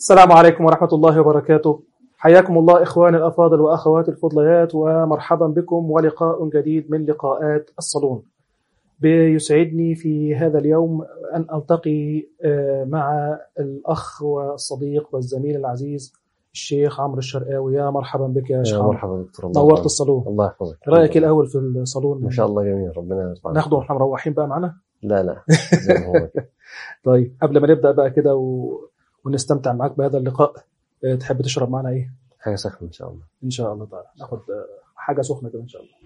السلام عليكم ورحمة الله وبركاته حياكم الله إخواني الأفاضل وأخواتي الفضليات ومرحبا بكم ولقاء جديد من لقاءات الصالون بيسعدني في هذا اليوم أن ألتقي آه، مع الأخ والصديق والزميل العزيز الشيخ عمرو الشرقاوي يا مرحبا بك يا شيخ يا عمرو مرحبا دكتور الله نورت يحفظك. الصالون الله يحفظك رأيك الأول في الصالون ما شاء الله جميل ربنا يرفعك ناخده واحنا مروحين بقى معانا لا لا زي ما هو كده. طيب قبل ما نبدأ بقى كده و... ونستمتع معاك بهذا اللقاء آه، تحب تشرب معنا إيه؟ حاجه سخنه ان شاء الله إن شاء الله تعالى ناخد آه، حاجة سخنة كده إن شاء الله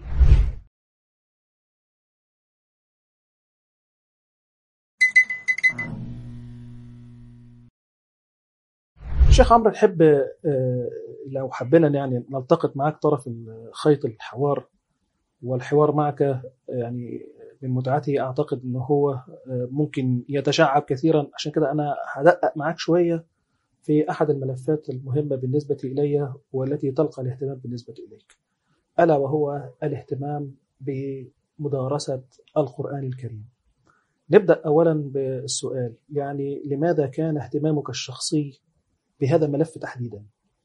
شيخ عمرو نحب آه، لو حبينا يعني نلتقط معاك طرف خيط الحوار والحوار معك آه، يعني من متعته اعتقد ان هو آه، ممكن يتشعب كثيرا عشان كده انا هدقق معاك شويه في احد الملفات المهمه بالنسبه الي والتي تلقى الاهتمام بالنسبه اليك الا وهو الاهتمام بمدارسه القران الكريم نبدا اولا بالسؤال يعني لماذا كان اهتمامك الشخصي بهذا الملف تحديدا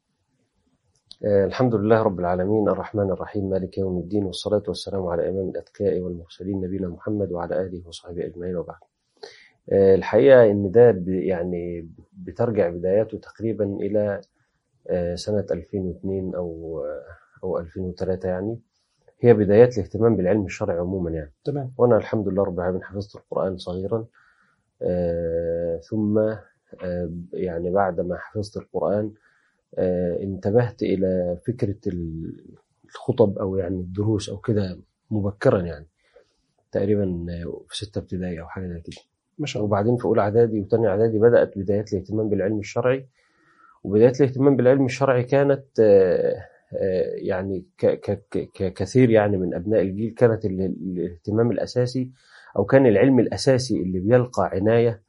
آه، الحمد لله رب العالمين الرحمن الرحيم مالك يوم الدين والصلاة والسلام على إمام الأتقياء والمرسلين نبينا محمد وعلى آله وصحبه أجمعين وبعد آه، الحقيقة إن ده ب- يعني بترجع بداياته تقريبا إلى آه، سنة 2002 أو آه، أو 2003 يعني هي بدايات الاهتمام بالعلم الشرعي عموما يعني تمام وأنا الحمد لله رب العالمين حفظت القرآن صغيرا آه، ثم آه، يعني بعد ما حفظت القرآن آه، انتبهت إلى فكرة ال- الخطب أو يعني الدروس أو كده مبكرا يعني تقريبا آه، في ستة ابتدائي أو حاجة زي كده ما شاء الله وبعدين في أولى إعدادي وتانية إعدادي بدأت بدايات الاهتمام بالعلم الشرعي وبدايات الاهتمام بالعلم الشرعي كانت آه، آه، يعني ك- ك- ك- ككثير يعني من أبناء الجيل كانت ال- الاهتمام الأساسي أو كان العلم الأساسي اللي بيلقى عناية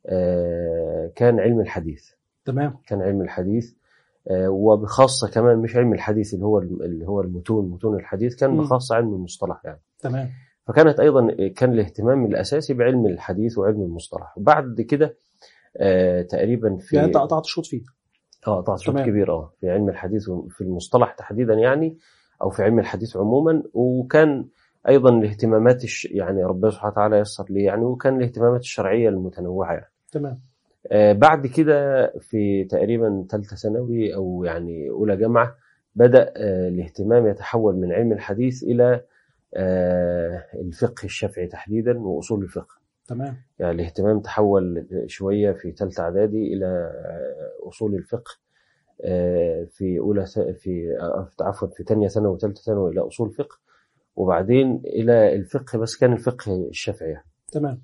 آه، كان علم الحديث تمام كان علم الحديث آه، وبخاصة كمان مش علم الحديث اللي هو اللي هو المتون متون الحديث كان مم. بخاصة علم المصطلح يعني تمام فكانت أيضا كان الاهتمام الأساسي بعلم الحديث وعلم المصطلح وبعد كده آه، تقريبا في يعني انت قطعت شوط فيه اه قطعت شوط تمام. كبير اه في علم الحديث وفي المصطلح تحديدا يعني او في علم الحديث عموما وكان ايضا الاهتمامات الش... يعني ربنا سبحانه وتعالى يسر لي يعني وكان الاهتمامات الشرعيه المتنوعه يعني. تمام آه، بعد كده في تقريبا ثالثه ثانوي او يعني اولى جامعه بدا آه، الاهتمام يتحول من علم الحديث الى آه، الفقه الشافعي تحديدا واصول الفقه تمام يعني الاهتمام تحول شويه في ثالثه اعدادي الى آه، اصول الفقه آه، في اولى ث- في آه، عفوا في ثانيه ثانوي وثالثه ثانوي الى اصول فقه وبعدين الى الفقه بس كان الفقه الشافعي تمام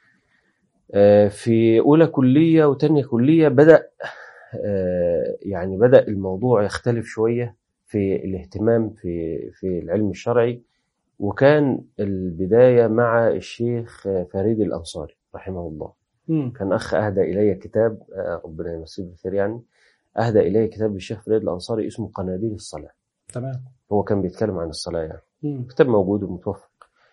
آه، في اولى كليه وثانيه كليه بدا آه، يعني بدا الموضوع يختلف شويه في الاهتمام في في العلم الشرعي وكان البدايه مع الشيخ آه، فريد الانصاري رحمه الله مم. كان اخ اهدى الي كتاب آه، ربنا يمسيه بالخير يعني اهدى الي كتاب للشيخ فريد الانصاري اسمه قناديل الصلاه تمام هو كان بيتكلم عن الصلاه يعني مم. كتاب موجود ومتوفق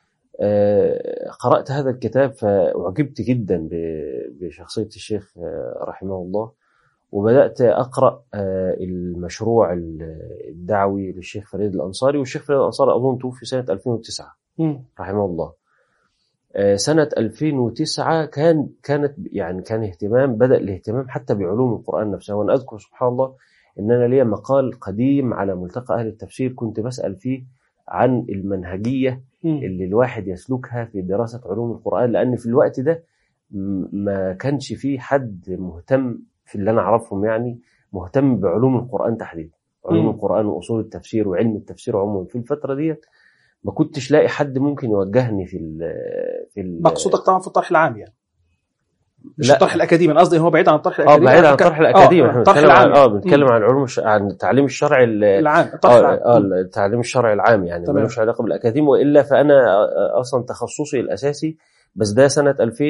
آه، قرأت هذا الكتاب فأعجبت جدا ب- بشخصية الشيخ آه، رحمه الله وبدأت أقرأ آه، المشروع الدعوي للشيخ فريد الأنصاري والشيخ فريد الأنصاري أظن توفي سنة 2009 مم. رحمه الله آه، سنة 2009 كان كانت يعني كان اهتمام بدأ الاهتمام حتى بعلوم القرآن نفسها وأنا أذكر سبحان الله إن أنا ليا مقال قديم على ملتقى أهل التفسير كنت بسأل فيه عن المنهجية مم. اللي الواحد يسلكها في دراسة علوم القرآن لأن في الوقت ده م- ما كانش فيه حد مهتم في اللي أنا أعرفهم يعني مهتم بعلوم القرآن تحديدا علوم مم. القرآن وأصول التفسير وعلم التفسير عموما في الفترة ديت ما كنتش لاقي حد ممكن يوجهني في ال في ال مقصودك طبعا في الطرح العام يعني مش لا. الطرح الاكاديمي انا قصدي هو بعيد عن الطرح اه الاكاديمي بعيد عن ك- الطرح الاكاديمي آه، احنا الطرح بنتكلم عن العام اه بنتكلم عن العلوم الش... عن التعليم الشرعي ال- العام الطرح اه العام اه مم. التعليم الشرعي العام يعني تمام. ملوش علاقه بالاكاديمي والا فانا آه، اصلا تخصصي الاساسي بس ده سنه 2000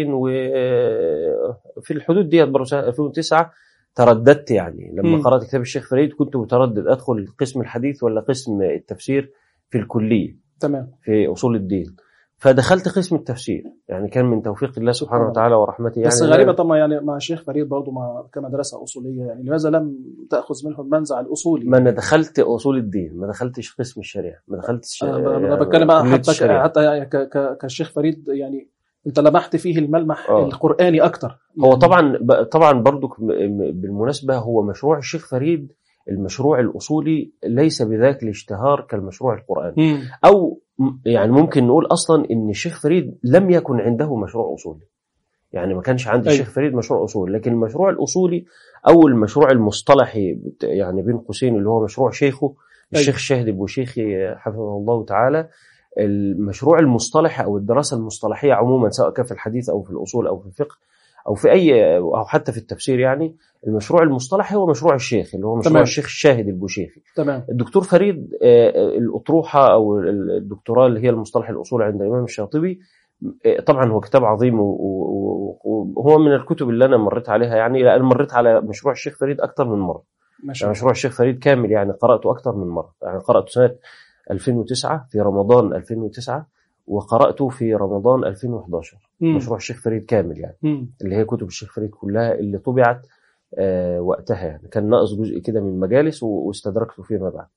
وفي الحدود ديت برضه سنه 2009 ترددت يعني لما مم. قرات كتاب الشيخ فريد كنت متردد ادخل قسم الحديث ولا قسم التفسير في الكليه تمام في اصول الدين فدخلت قسم التفسير يعني كان من توفيق الله سبحانه الله. وتعالى ورحمته يعني بس غريبة طبعا يعني مع الشيخ فريد برضه مع كمدرسة أصولية يعني لماذا لم تأخذ منه المنزع الأصولي؟ ما انا دخلت اصول الدين ما دخلتش قسم الشريعه ما دخلتش أنا ب- آه، أنا بتكلم بقى كلية حتى الشريعة. حتى يعني ك- ك- كالشيخ فريد يعني أنت لمحت فيه الملمح آه. القرآني أكتر هو يعني طبعا ب- طبعا برضو ك- م- م- بالمناسبه هو مشروع الشيخ فريد المشروع الاصولي ليس بذاك الاشتهار كالمشروع القراني مم. او م- يعني ممكن نقول اصلا ان الشيخ فريد لم يكن عنده مشروع اصولي يعني ما كانش عند أيوة. الشيخ فريد مشروع اصولي لكن المشروع الاصولي او المشروع المصطلحي بت- يعني بين قوسين اللي هو مشروع شيخه الشيخ الشاهد ابو شيخي حفظه الله تعالى المشروع المصطلحي او الدراسه المصطلحيه عموما سواء كان في الحديث او في الاصول او في الفقه او في اي او حتى في التفسير يعني المشروع المصطلحي هو مشروع الشيخ اللي هو مشروع تمام. الشيخ الشاهد البوشيخي تمام الدكتور فريد آه، الأطروحة أو الدكتوراه اللي هي المصطلح الأصول عند الإمام الشاطبي آه، طبعا هو كتاب عظيم و- و- و- وهو من الكتب اللي أنا مريت عليها يعني لأن مريت على مشروع الشيخ فريد أكثر من مرة ماشي يعني مشروع الشيخ فريد كامل يعني قرأته أكثر من مرة يعني قرأته سنة 2009 في رمضان 2009 وقرأته في رمضان 2011 مم. مشروع الشيخ فريد كامل يعني مم. اللي هي كتب الشيخ فريد كلها اللي طبعت آه، وقتها يعني كان ناقص جزء كده من مجالس و- واستدركته فيما بعد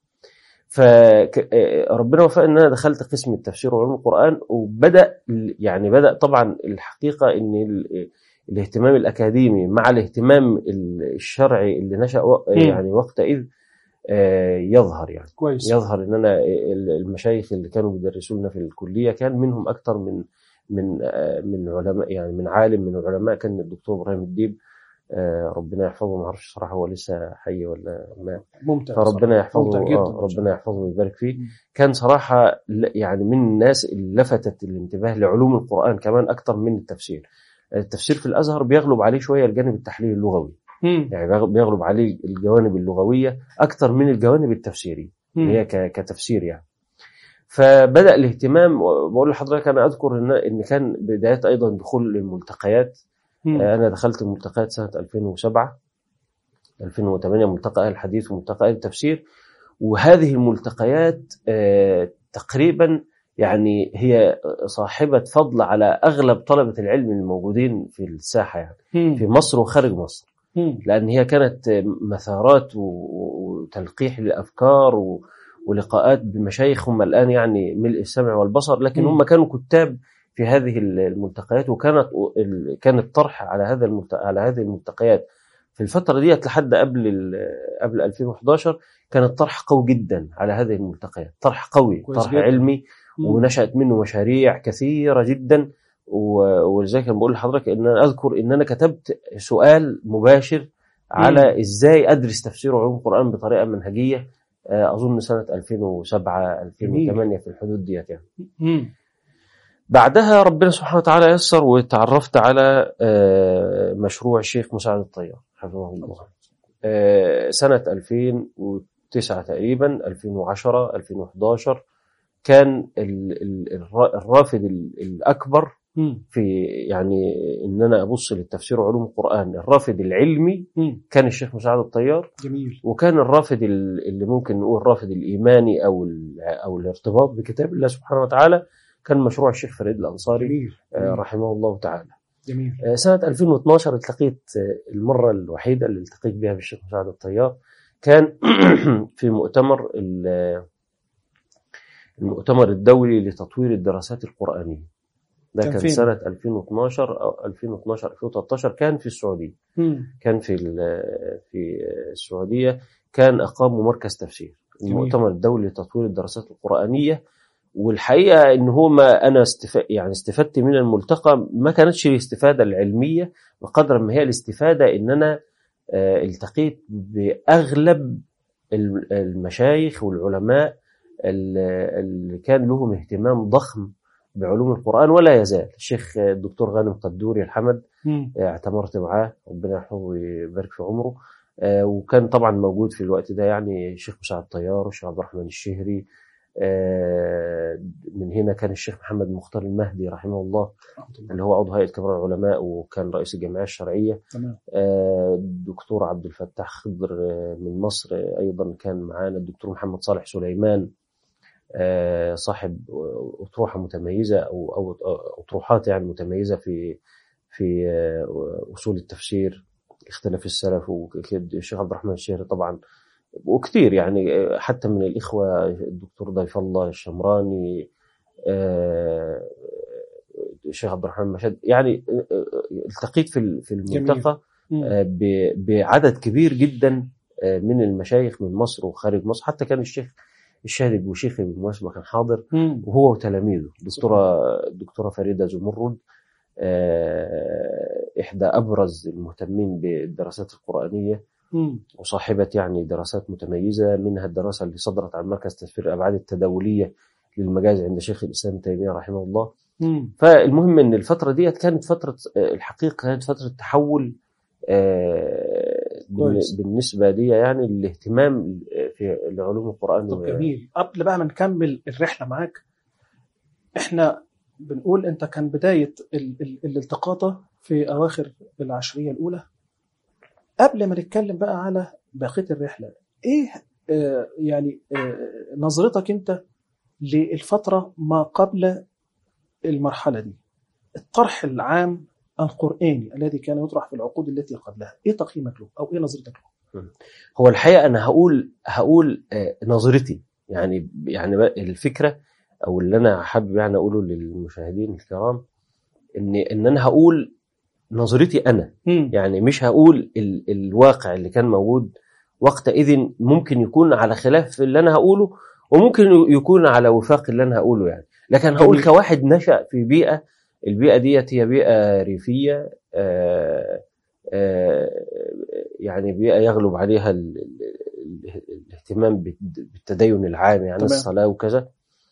فربنا وفق ان انا دخلت قسم التفسير وعلوم القران وبدا ال- يعني بدا طبعا الحقيقه ان ال- الاهتمام الاكاديمي مع الاهتمام ال- الشرعي اللي نشا و- مم. يعني وقتئذ آه، يظهر يعني كويس يظهر ان انا ال- المشايخ اللي كانوا بيدرسوا لنا في الكليه كان منهم اكثر من من آه، من علماء يعني من عالم من العلماء كان الدكتور ابراهيم الديب آه، ربنا يحفظه ما اعرفش صراحه هو لسه حي ولا ما ممتع فربنا بصراحة. يحفظه ممتع جدا آه ربنا يحفظه ويبارك فيه مم. كان صراحه ل- يعني من الناس اللي لفتت الانتباه لعلوم القران كمان اكثر من التفسير التفسير في الازهر بيغلب عليه شويه الجانب التحليلي اللغوي مم. يعني بيغ- بيغلب عليه الجوانب اللغويه اكثر من الجوانب التفسيريه مم. اللي هي ك- كتفسير يعني فبدا الاهتمام بقول لحضرتك انا اذكر ان ان كان بدايات ايضا دخول الملتقيات مم. انا دخلت الملتقيات سنه 2007 2008 ملتقى أهل الحديث وملتقى أهل التفسير وهذه الملتقيات آه، تقريبا يعني هي صاحبة فضل على أغلب طلبة العلم الموجودين في الساحة يعني مم. في مصر وخارج مصر مم. لأن هي كانت مثارات و- وتلقيح للأفكار و- ولقاءات بمشايخ هم الآن يعني ملء السمع والبصر لكن مم. هم كانوا كتاب في هذه الملتقيات وكانت ال- كان الطرح على هذا الملت- على هذه الملتقيات في الفترة ديت لحد قبل ال- قبل 2011 كان الطرح قوي جدا على هذه الملتقيات طرح قوي كويس طرح جدا. علمي مم. ونشأت منه مشاريع كثيرة جدا و- ولذلك انا بقول لحضرتك ان انا اذكر ان انا كتبت سؤال مباشر على ازاي ادرس تفسير علوم القران بطريقه منهجيه آه، اظن سنه 2007 2008 في الحدود ديت يعني مم. بعدها ربنا سبحانه وتعالى يسر وتعرفت على آه، مشروع الشيخ مساعد الطيار حفظه الله آه، سنة 2009 تقريبا 2010 2011 كان ال- ال- الرا- الرافد ال- الأكبر مم. في يعني إن أنا أبص للتفسير وعلوم القرآن الرافد العلمي مم. كان الشيخ مساعد الطيار جميل وكان الرافد ال- اللي ممكن نقول الرافد الإيماني أو ال- أو الارتباط بكتاب الله سبحانه وتعالى كان مشروع الشيخ فريد الأنصاري جميل آه، رحمه الله تعالى جميل آه، سنة 2012 التقيت آه، المرة الوحيدة اللي التقيت بها بالشيخ مساعد الطيار كان في مؤتمر ال- المؤتمر الدولي لتطوير الدراسات القرآنية ده كان كان فين؟ سنة 2012 أو 2012 2013 كان في السعودية مم. كان في ال- في السعودية كان أقاموا مركز تفسير جميل. المؤتمر الدولي لتطوير الدراسات القرآنية والحقيقة إن هو ما أنا استف... يعني استفدت من الملتقى ما كانتش الاستفادة العلمية بقدر ما هي الاستفادة إن أنا آه، التقيت بأغلب ال- المشايخ والعلماء ال- اللي كان لهم اهتمام ضخم بعلوم القرآن ولا يزال الشيخ الدكتور غانم قدوري الحمد مم. اعتمرت معاه ربنا يحفظه ويبارك في عمره آه، وكان طبعا موجود في الوقت ده يعني الشيخ مساعد طيار والشيخ عبد الرحمن الشهري آه، من هنا كان الشيخ محمد مختار المهدي رحمه الله اللي هو عضو هيئه كبار العلماء وكان رئيس الجمعيه الشرعيه تمام آه، الدكتور عبد الفتاح خضر آه، من مصر آه، ايضا كان معانا الدكتور محمد صالح سليمان آه، صاحب أطروحة متميزة أو أو أطروحات يعني متميزة في في آه، أصول التفسير اختلاف السلف وكده الشيخ عبد الرحمن الشهري طبعا وكثير يعني آه، حتى من الإخوة الدكتور ضيف الله الشمراني آه، الشيخ عبد الرحمن مشهد يعني آه، آه، التقيت في ال- في الملتقى مم. آه، ب- بعدد كبير جدا آه، من المشايخ من مصر وخارج مصر حتى كان الشيخ الشاهد ابو شيخي بالمناسبه كان حاضر مم. وهو وتلاميذه دكتوره الدكتوره فريده زمرد آه، احدى ابرز المهتمين بالدراسات القرانيه مم. وصاحبه يعني دراسات متميزه منها الدراسه اللي صدرت عن مركز تفسير الابعاد التداوليه للمجاز عند شيخ الاسلام ابن تيميه رحمه الله مم. فالمهم ان الفتره ديت كانت فتره آه، الحقيقه كانت فتره تحول آه، كويس. بالنسبه لي يعني الاهتمام في العلوم القران طب جميل قبل بقى ما نكمل الرحله معاك احنا بنقول انت كان بدايه ال- ال- الالتقاطه في اواخر العشريه الاولى قبل ما نتكلم بقى على بقيه الرحله ايه آه يعني آه نظرتك انت للفتره ما قبل المرحله دي الطرح العام القراني الذي كان يطرح في العقود التي قبلها ايه تقييمك له او ايه نظرتك له هو الحقيقه انا هقول هقول آه، نظرتي يعني يعني بقى الفكره او اللي انا حابب يعني اقوله للمشاهدين الكرام ان ان انا هقول نظرتي انا مم. يعني مش هقول ال الواقع اللي كان موجود وقتئذ ممكن يكون على خلاف اللي انا هقوله وممكن يكون على وفاق اللي انا هقوله يعني لكن هقول جميل. كواحد نشأ في بيئة البيئة ديت هي بيئة ريفية آه، آه، يعني بيئة يغلب عليها ال- ال- ال- الاهتمام بالد- بالتدين العام يعني تمام. الصلاة وكذا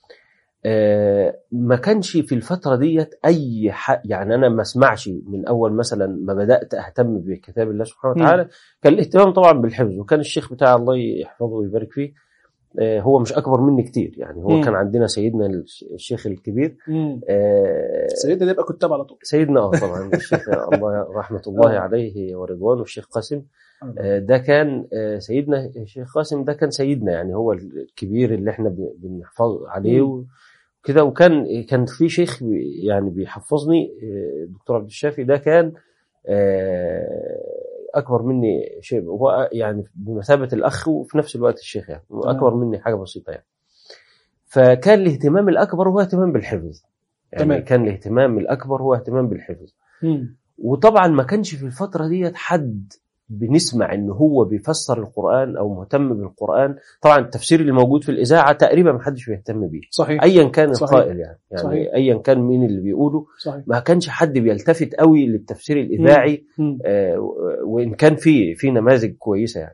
آه، ما كانش في الفترة ديت أي ح... يعني أنا ما اسمعش من أول مثلا ما بدأت أهتم بكتاب الله سبحانه مم. وتعالى كان الاهتمام طبعا بالحفظ وكان الشيخ بتاع الله يحفظه ويبارك فيه آه، هو مش أكبر مني كتير يعني هو مم. كان عندنا سيدنا الش- الشيخ الكبير مم. آه، سيدنا يبقى كتاب على طول سيدنا اه طبعا الشيخ الله رحمة الله آه. عليه ورضوانه الشيخ قاسم آه، ده كان آه، سيدنا الشيخ قاسم ده كان سيدنا يعني هو الكبير اللي احنا ب- بنحفظ عليه مم. وكده وكان كان في شيخ بي- يعني بيحفظني آه، الدكتور عبد الشافي ده كان آه، اكبر مني شيء هو يعني بمثابه الاخ وفي نفس الوقت الشيخ يعني اكبر مني حاجه بسيطه يعني فكان الاهتمام الاكبر هو اهتمام بالحفظ يعني تمام. كان الاهتمام الاكبر هو اهتمام بالحفظ مم. وطبعا ما كانش في الفترة ديت حد بنسمع ان هو بيفسر القرآن او مهتم بالقرآن طبعا التفسير اللي موجود في الإذاعة تقريبا ما حدش بيهتم بيه صحيح ايا كان صحيح. القائل يعني يعني صحيح. ايا كان مين اللي بيقوله صحيح ما كانش حد بيلتفت قوي للتفسير الإذاعي مم. آه، وان كان في في نماذج كويسة يعني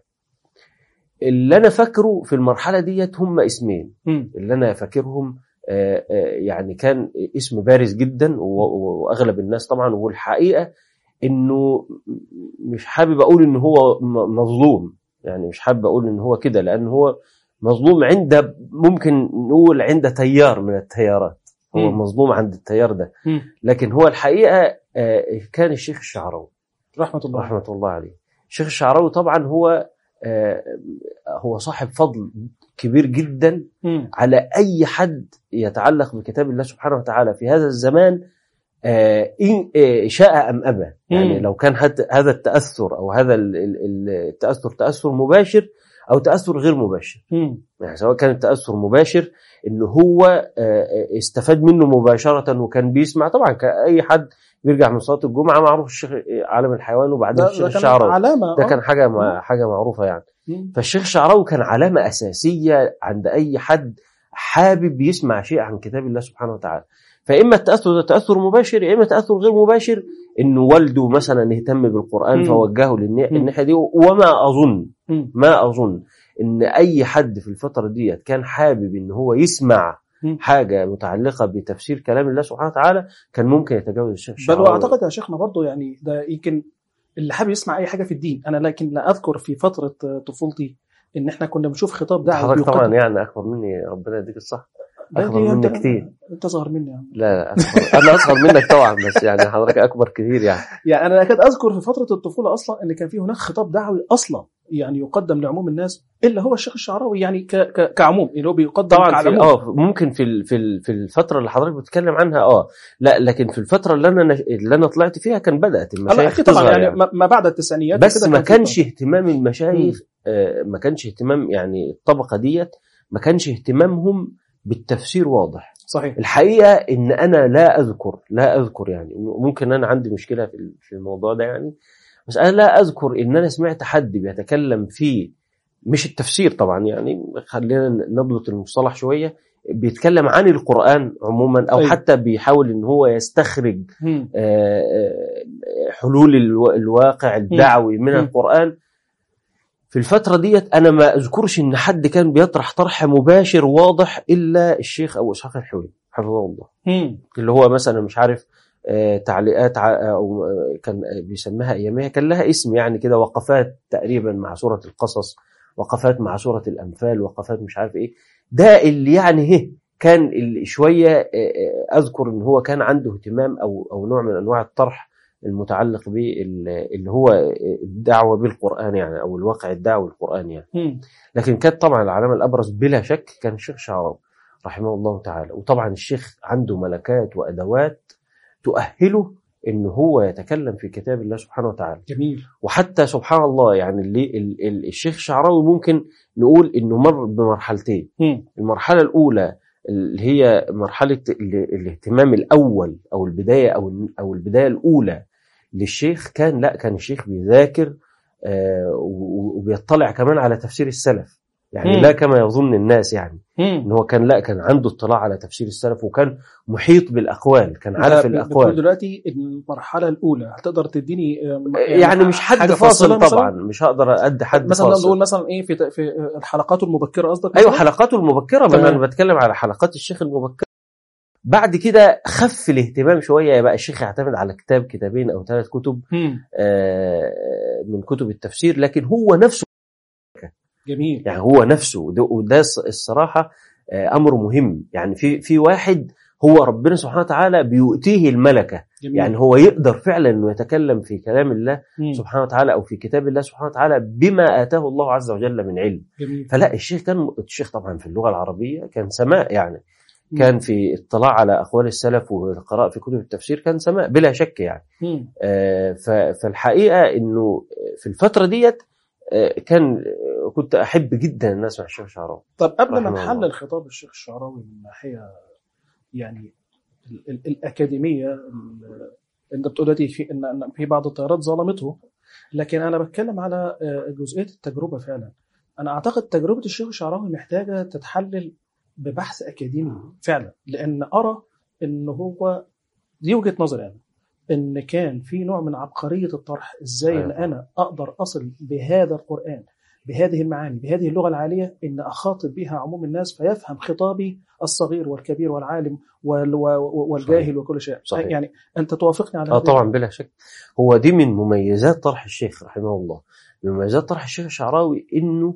اللي انا فاكره في المرحلة ديت هم اسمين مم. اللي انا فاكرهم آه، آه، يعني كان اسم بارز جدا و- و- واغلب الناس طبعا والحقيقه انه مش حابب اقول ان هو م- مظلوم يعني مش حابب اقول ان هو كده لان هو مظلوم عند ممكن نقول عند تيار من التيارات هو مم. مظلوم عند التيار ده مم. لكن هو الحقيقه آه، كان الشيخ الشعراوي رحمة الله رحمه الله عليه الشيخ الشعراوي طبعا هو آه، هو صاحب فضل كبير جدا مم. على أي حد يتعلق بكتاب الله سبحانه وتعالى في هذا الزمان آه، إن آه، شاء أم أبى يعني مم. لو كان هت- هذا التأثر أو هذا ال- ال- ال- التأثر تأثر مباشر أو تأثر غير مباشر مم. يعني سواء كان التأثر مباشر إن هو آه، استفاد منه مباشرة وكان بيسمع طبعا كأي حد بيرجع من صلاة الجمعة معروف الشيخ عالم الحيوان وبعدين ده, الشيخ ده كان الشعراوي علامة ده آه. كان حاجة مع- حاجة معروفة يعني مم. فالشيخ الشعراوي كان علامة أساسية عند أي حد حابب يسمع شيء عن كتاب الله سبحانه وتعالى فإما التأثر ده تأثر مباشر يا إما تأثر غير مباشر إنه والده مثلا اهتم بالقرآن مم. فوجهه مم. للناحية دي وما أظن مم. ما أظن إن أي حد في الفترة ديت كان حابب إن هو يسمع مم. حاجة متعلقة بتفسير كلام الله سبحانه وتعالى كان ممكن يتجاوز الشيخ بل الشعراوي واعتقد يا شيخنا برضه يعني ده يمكن اللي حابب يسمع اي حاجه في الدين انا لكن لا اذكر في فتره طفولتي ان احنا كنا بنشوف خطاب دعوي حضرتك بيقدم. طبعا يعني أكبر مني ربنا يديك الصح ده أكبر ليه مني انت كتير انت اصغر مني يا عم لا لا أصغر. انا اصغر منك طبعا بس يعني حضرتك اكبر كتير يعني يعني انا اكاد اذكر في فتره الطفوله اصلا ان كان في هناك خطاب دعوي اصلا يعني يقدم لعموم الناس الا هو الشيخ الشعراوي يعني ك ك كعموم اللي هو بيقدم طبعا في كعلموم. اه ممكن في ال- في ال- في الفتره اللي حضرتك بتتكلم عنها اه لا لكن في الفتره اللي انا نش- اللي انا طلعت فيها كان بدات لا المشايخ اكيد طبعا تظهر يعني, يعني. ما- ما بعد التسعينيات بس وكده ما كان في كانش اهتمام المشايخ آه، ما كانش اهتمام يعني الطبقه ديت ما كانش اهتمامهم بالتفسير واضح صحيح الحقيقه ان انا لا اذكر لا اذكر يعني ممكن انا عندي مشكله في ال- في الموضوع ده يعني بس انا لا اذكر ان انا سمعت حد بيتكلم في مش التفسير طبعا يعني خلينا نضبط المصطلح شويه بيتكلم عن القران عموما او أيوة. حتى بيحاول ان هو يستخرج مم. آه، آه، حلول الو- الواقع الدعوي من مم. القرآن في الفترة ديت أنا ما أذكرش إن حد كان بيطرح طرح مباشر واضح إلا الشيخ أبو إسحاق الحويني حفظه الله مم. اللي هو مثلا مش عارف آه، تعليقات ع- أو آه، كان بيسميها أيامها كان لها اسم يعني كده وقفات تقريبا مع سورة القصص وقفات مع سورة الأنفال وقفات مش عارف إيه ده اللي يعني هه كان اللي شوية آه، آه، أذكر إن هو كان عنده اهتمام أو أو نوع من أنواع الطرح المتعلق باللي هو الدعوة بالقرآن يعني أو الواقع الدعوي القرآني يعني مم. لكن كانت طبعا العلامة الأبرز بلا شك كان الشيخ شعراوي رحمه الله تعالى وطبعا الشيخ عنده ملكات وأدوات تؤهله إن هو يتكلم في كتاب الله سبحانه وتعالى جميل وحتى سبحان الله يعني اللي ال- ال- الشيخ الشعراوي ممكن نقول إنه مر بمرحلتين مم. المرحلة الأولى اللي هي مرحلة ال- الاهتمام الأول أو البداية أو أو البداية الأولى للشيخ كان لا كان الشيخ بيذاكر آه، و- وبيطلع كمان على تفسير السلف يعني مم. لا كما يظن الناس يعني مم. ان هو كان لا كان عنده اطلاع على تفسير السلف وكان محيط بالاقوال كان عارف أنت بتقول الاقوال دلوقتي المرحله الاولى هتقدر تديني آه، يعني مش حد حاجة فاصل فاصلة طبعا مثلاً؟ مش هقدر ادي حد مثلا فاصل نقول مثلا ايه في في الحلقات المبكره قصدك ايوه مثلاً؟ حلقاته المبكره ما تمام. انا بتكلم على حلقات الشيخ المبكره بعد كده خف الاهتمام شويه بقى الشيخ يعتمد على كتاب كتابين او ثلاث كتب مم. آه، من كتب التفسير لكن هو نفسه جميل يعني هو نفسه وده, وده الص- الصراحه آه، امر مهم يعني في في واحد هو ربنا سبحانه وتعالى بيؤتيه الملكه جميل يعني هو يقدر فعلا انه يتكلم في كلام الله مم. سبحانه وتعالى او في كتاب الله سبحانه وتعالى بما اتاه الله عز وجل من علم جميل فلا الشيخ كان الشيخ طبعا في اللغه العربيه كان سماء يعني مم. كان في اطلاع على اقوال السلف والقراءه في كتب التفسير كان سماء بلا شك يعني مم. آه، ف- فالحقيقه انه في الفتره ديت آه، كان آه، كنت احب جدا ان اسمع الشيخ شعراوي طب قبل ما رحمه نحلل الله. خطاب الشيخ الشعراوي من ناحيه يعني ال- ال- الاكاديميه ال- انت بتقول دلوقتي في ان إن في بعض التيارات ظلمته لكن انا بتكلم على آه، جزئيه التجربه فعلا انا اعتقد تجربه الشيخ الشعراوي محتاجه تتحلل ببحث اكاديمي فعلا لان ارى ان هو دي وجهه نظري انا ان كان في نوع من عبقريه الطرح ازاي ان أيوة. انا اقدر اصل بهذا القران بهذه المعاني بهذه اللغه العاليه ان اخاطب بها عموم الناس فيفهم خطابي الصغير والكبير والعالم وال- و- والجاهل صحيح. وكل شيء صحيح. يعني انت توافقني على اه هذه طبعا بلا شك هو دي من مميزات طرح الشيخ رحمه الله من مميزات طرح الشيخ الشعراوي انه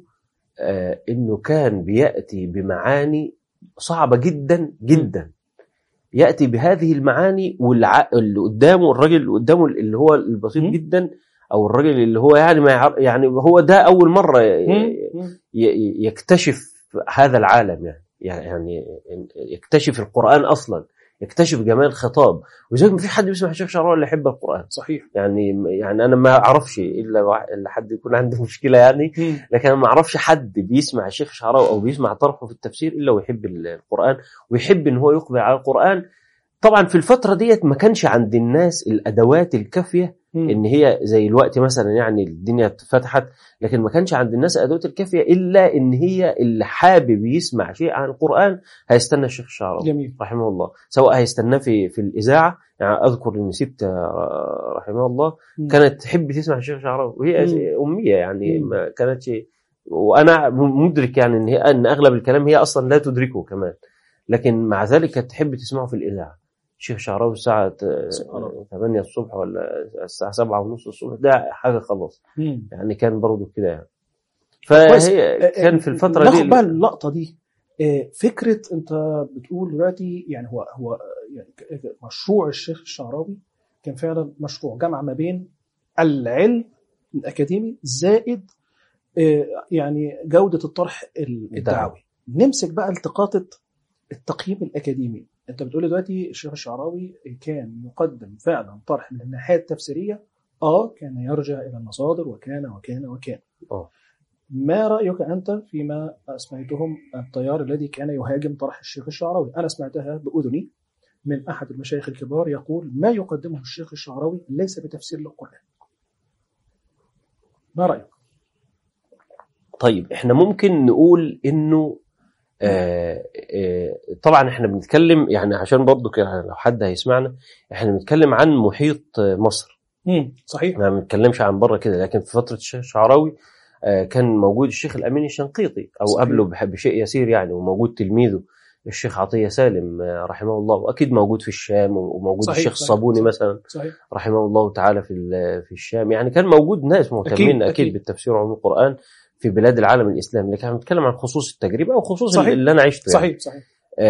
آه انه كان بياتي بمعاني صعبه جدا جدا ياتي بهذه المعاني والع... اللي قدامه الراجل اللي قدامه اللي هو البسيط مم. جدا او الراجل اللي هو يعني ما يعر... يعني هو ده اول مره مم. ي... مم. ي... يكتشف هذا العالم يعني يعني يكتشف القران اصلا يكتشف جمال الخطاب وزي ما في حد بيسمع الشيخ شعراوي اللي يحب القران صحيح يعني يعني انا ما اعرفش الا واحد- الا حد يكون عنده مشكله يعني مم. لكن انا ما اعرفش حد بيسمع الشيخ شعراوي او بيسمع طرحه في التفسير الا ويحب القران ويحب ان هو يقبل على القران طبعا في الفتره ديت ما كانش عند الناس الادوات الكافيه مم. ان هي زي الوقت مثلا يعني الدنيا اتفتحت لكن ما كانش عند الناس الادوات الكافيه الا ان هي اللي حابب يسمع شيء عن القران هيستنى الشيخ الشعراوي جميل رحمه الله سواء هيستناه في في الاذاعه يعني اذكر ان ست آه، رحمه الله مم. كانت تحب تسمع الشيخ شعراوي وهي مم. اميه يعني مم. ما كانتش وانا مدرك يعني ان هي ان اغلب الكلام هي اصلا لا تدركه كمان لكن مع ذلك كانت تحب تسمعه في الاذاعه الشيخ شعراوي الساعه سبحان الله. 8 الصبح ولا الساعه 7 ونص الصبح ده حاجه خلاص مم. يعني كان برضه كده يعني كويس. فهي كان في الفتره ناخد بقى دي اللقطه دي آه، فكره انت بتقول دلوقتي يعني هو هو يعني ك- مشروع الشيخ الشعراوي كان فعلا مشروع جمع ما بين العلم الاكاديمي زائد آه، يعني جوده الطرح ال- الدعوي نمسك بقى التقاطه التقييم الاكاديمي انت بتقول دلوقتي الشيخ الشعراوي كان يقدم فعلا طرح من الناحيه التفسيريه اه كان يرجع الى المصادر وكان وكان وكان آه. ما رايك انت فيما اسميتهم التيار الذي كان يهاجم طرح الشيخ الشعراوي انا سمعتها باذني من احد المشايخ الكبار يقول ما يقدمه الشيخ الشعراوي ليس بتفسير للقران ما رايك طيب احنا ممكن نقول انه آه آه طبعا احنا بنتكلم يعني عشان برضو كده لو حد هيسمعنا احنا بنتكلم عن محيط آه، مصر امم صحيح احنا ما بنتكلمش عن بره كده لكن في فتره الشيخ الشعراوي آه كان موجود الشيخ الامين الشنقيطي او صحيح. قبله بح- بشيء يسير يعني وموجود تلميذه الشيخ عطيه سالم آه، رحمه الله واكيد موجود في الشام وموجود صحيح، الشيخ صحيح، الصابوني صحيح. مثلا صحيح رحمه الله تعالى في ال- في الشام يعني كان موجود ناس مهتمين أكيد، اكيد, أكيد. أكيد بالتفسير وعلوم القران في بلاد العالم الاسلامي لكن احنا بنتكلم عن خصوص التجربه او خصوص صحيح. اللي انا عشته يعني. صحيح صحيح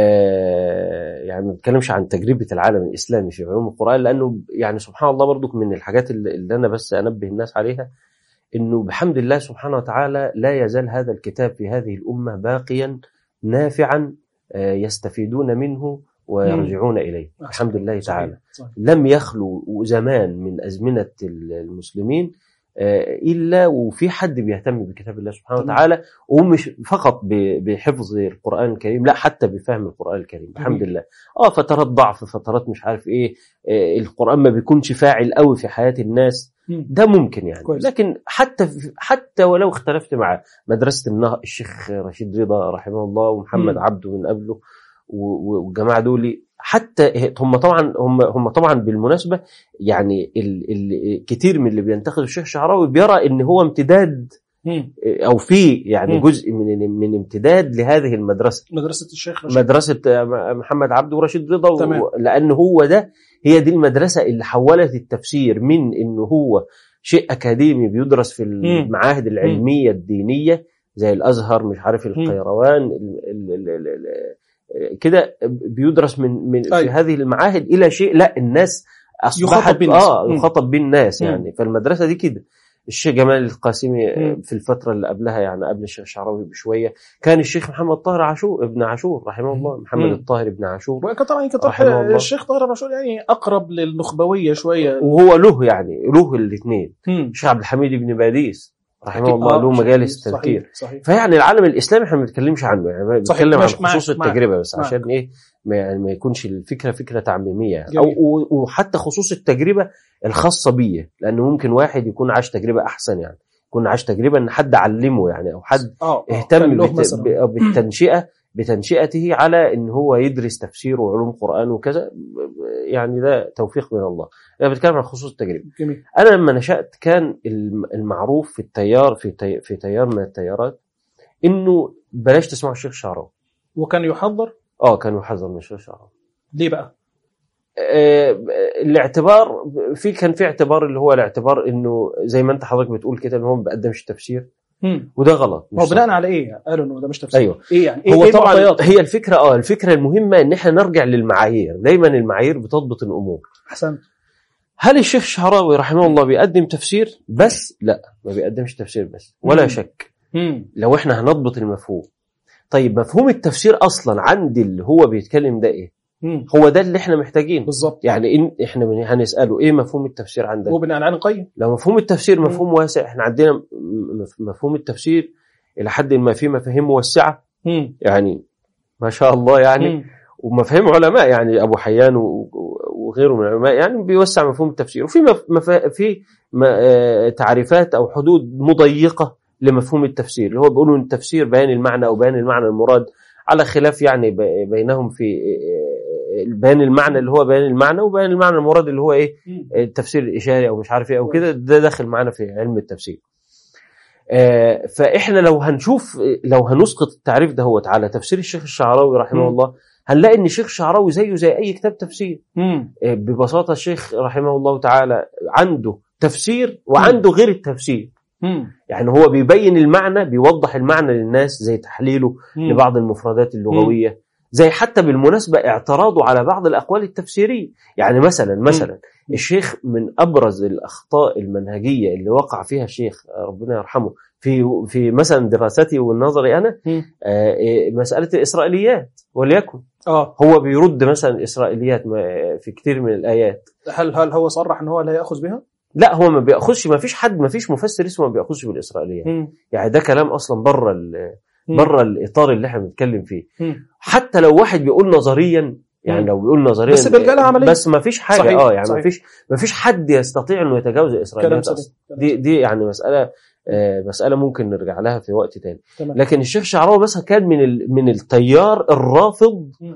آه، يعني ما بنتكلمش عن تجربه العالم الاسلامي في علوم القران لانه يعني سبحان الله برضو من الحاجات اللي اللي انا بس انبه الناس عليها انه بحمد الله سبحانه وتعالى لا يزال هذا الكتاب في هذه الامه باقيا نافعا آه، يستفيدون منه ويرجعون اليه الحمد لله تعالى صحيح. صحيح. لم يخلو زمان من أزمنة المسلمين آه، إلا وفي حد بيهتم بكتاب الله سبحانه تمام. وتعالى ومش فقط ب- بحفظ القرآن الكريم لا حتى بفهم القرآن الكريم الحمد جميل. لله اه فترات ضعف فترات مش عارف ايه آه، القرآن ما بيكونش فاعل قوي في حياة الناس مم. ده ممكن يعني كويس. لكن حتى حتى ولو اختلفت مع مدرسة النهر الشيخ رشيد رضا رحمه الله ومحمد مم. عبده من قبله و- و- والجماعة دول حتى هم طبعا هم هم طبعا بالمناسبه يعني ال ال كتير من اللي بينتقد الشيخ الشعراوي بيرى ان هو امتداد مم. او في يعني مم. جزء من من امتداد لهذه المدرسه مدرسه الشيخ رشيد مدرسه محمد عبده ورشيد رضا تمام. و- لان هو ده هي دي المدرسه اللي حولت التفسير من انه هو شيء اكاديمي بيدرس في المعاهد العلميه الدينيه زي الازهر مش عارف القيروان ال- ال- ال- ال- ال- كده بيدرس من من في أيوة. هذه المعاهد الى شيء لا الناس يخاطب اصبحت بيه الناس. اه مم. يخاطب بيه الناس مم. يعني فالمدرسه دي كده الشيخ جمال القاسمي مم. في الفتره اللي قبلها يعني قبل الشيخ الشعراوي بشويه كان الشيخ محمد طاهر عاشور ابن عاشور رحمه الله محمد مم. الطاهر ابن عاشور وكان طبعا يمكن طرح رحمه الله. الشيخ طاهر الرشيد يعني اقرب للنخبويه شويه وهو له يعني له الاثنين مم. الشيخ عبد الحميد بن باديس رحمه أكيد. الله آه، له مجالس صحيح، تذكير صحيح فيعني العالم الاسلامي احنا ما بنتكلمش عنه يعني صحيح، بنتكلم عن ماشي، معاك، خصوص معاك، التجربه بس معاك. عشان ايه ما, يعني ما يكونش الفكره فكره تعميميه يعني. جميل. او و- وحتى خصوص التجربه الخاصه بيه لانه ممكن واحد يكون عاش تجربه احسن يعني يكون عاش تجربه ان حد علمه يعني او حد اه آه، كان اهتم له بت... مثلاً. ب- بالتنشئه بتنشئته على ان هو يدرس تفسير وعلوم قران وكذا يعني ده توفيق من الله انا بتكلم عن خصوص التجربه جميل انا لما نشات كان الم- المعروف في التيار في تي... في تيار من التيارات انه بلاش تسمعوا الشيخ شعراوي وكان يحضر اه كان يحذر من الشيخ شعراوي ليه بقى؟ آه، الاعتبار في كان في اعتبار اللي هو الاعتبار انه زي ما انت حضرتك بتقول كده ان هو ما بيقدمش تفسير مم. وده غلط مش هو صح. بناء على ايه؟ قالوا انه ده مش تفسير ايوه ايه يعني؟ ايه هو إيه طبعا المعطيات؟ هي الفكره اه الفكره المهمه ان احنا نرجع للمعايير دايما المعايير بتضبط الامور احسنت هل الشيخ الشعراوي رحمه الله بيقدم تفسير بس لا ما بيقدمش تفسير بس ولا مم. شك مم. لو احنا هنضبط المفهوم طيب مفهوم التفسير اصلا عند اللي هو بيتكلم ده ايه مم. هو ده اللي احنا محتاجينه بالظبط يعني إن احنا من هنساله ايه مفهوم التفسير عندك هو بناء على نقيم لو مفهوم التفسير مم. مفهوم واسع احنا عندنا م- مف- مفهوم التفسير الى حد ما فيه مفاهيم موسعه مم. يعني ما شاء الله يعني مم. ومفاهيم علماء يعني ابو حيان و- و- وغيره من العلماء يعني بيوسع مفهوم التفسير وفي مف... مفا... في م... آه، تعريفات او حدود مضيقه لمفهوم التفسير اللي هو بيقولوا ان التفسير بيان المعنى او بيان المعنى المراد على خلاف يعني ب... بينهم في آه، آه، بيان المعنى اللي هو بيان المعنى وبيان المعنى المراد اللي هو ايه مم. التفسير الاشاري او مش عارف ايه او كده ده داخل معانا في علم التفسير آه، فاحنا لو هنشوف لو هنسقط التعريف ده هو على تفسير الشيخ الشعراوي رحمه مم. الله هنلاقي ان الشيخ الشعراوي زيه زي اي كتاب تفسير مم. آه، ببساطه الشيخ رحمه الله تعالى عنده تفسير وعنده غير التفسير مم. يعني هو بيبين المعنى بيوضح المعنى للناس زي تحليله مم. لبعض المفردات اللغويه زي حتى بالمناسبه اعتراضه على بعض الاقوال التفسيريه يعني مثلا مثلا الشيخ من ابرز الاخطاء المنهجيه اللي وقع فيها الشيخ ربنا يرحمه في في مثلا دراستي والنظري انا مم. آه، إيه، مساله الاسرائيليات وليكن اه هو بيرد مثلا الاسرائيليات ما- في كتير من الايات هل هل هو صرح ان هو لا ياخذ بها؟ لا هو ما بياخذش ما فيش حد ما فيش مفسر اسمه ما بياخذش بالاسرائيليات مم. يعني ده كلام اصلا بره ال- مم. بره الاطار اللي احنا بنتكلم فيه مم. حتى لو واحد بيقول نظريا يعني مم. لو بيقول نظريا بس بالجالة عملية. بس ما فيش حاجه صحيح، اه يعني صحيح. ما فيش ما فيش حد يستطيع انه يتجاوز كلام الاسرائيليات سليم اصلا كلام دي سليم. دي يعني مساله آه، مساله ممكن نرجع لها في وقت تاني تمام. لكن الشيخ شعراوي مثلا كان من ال- من التيار الرافض مم.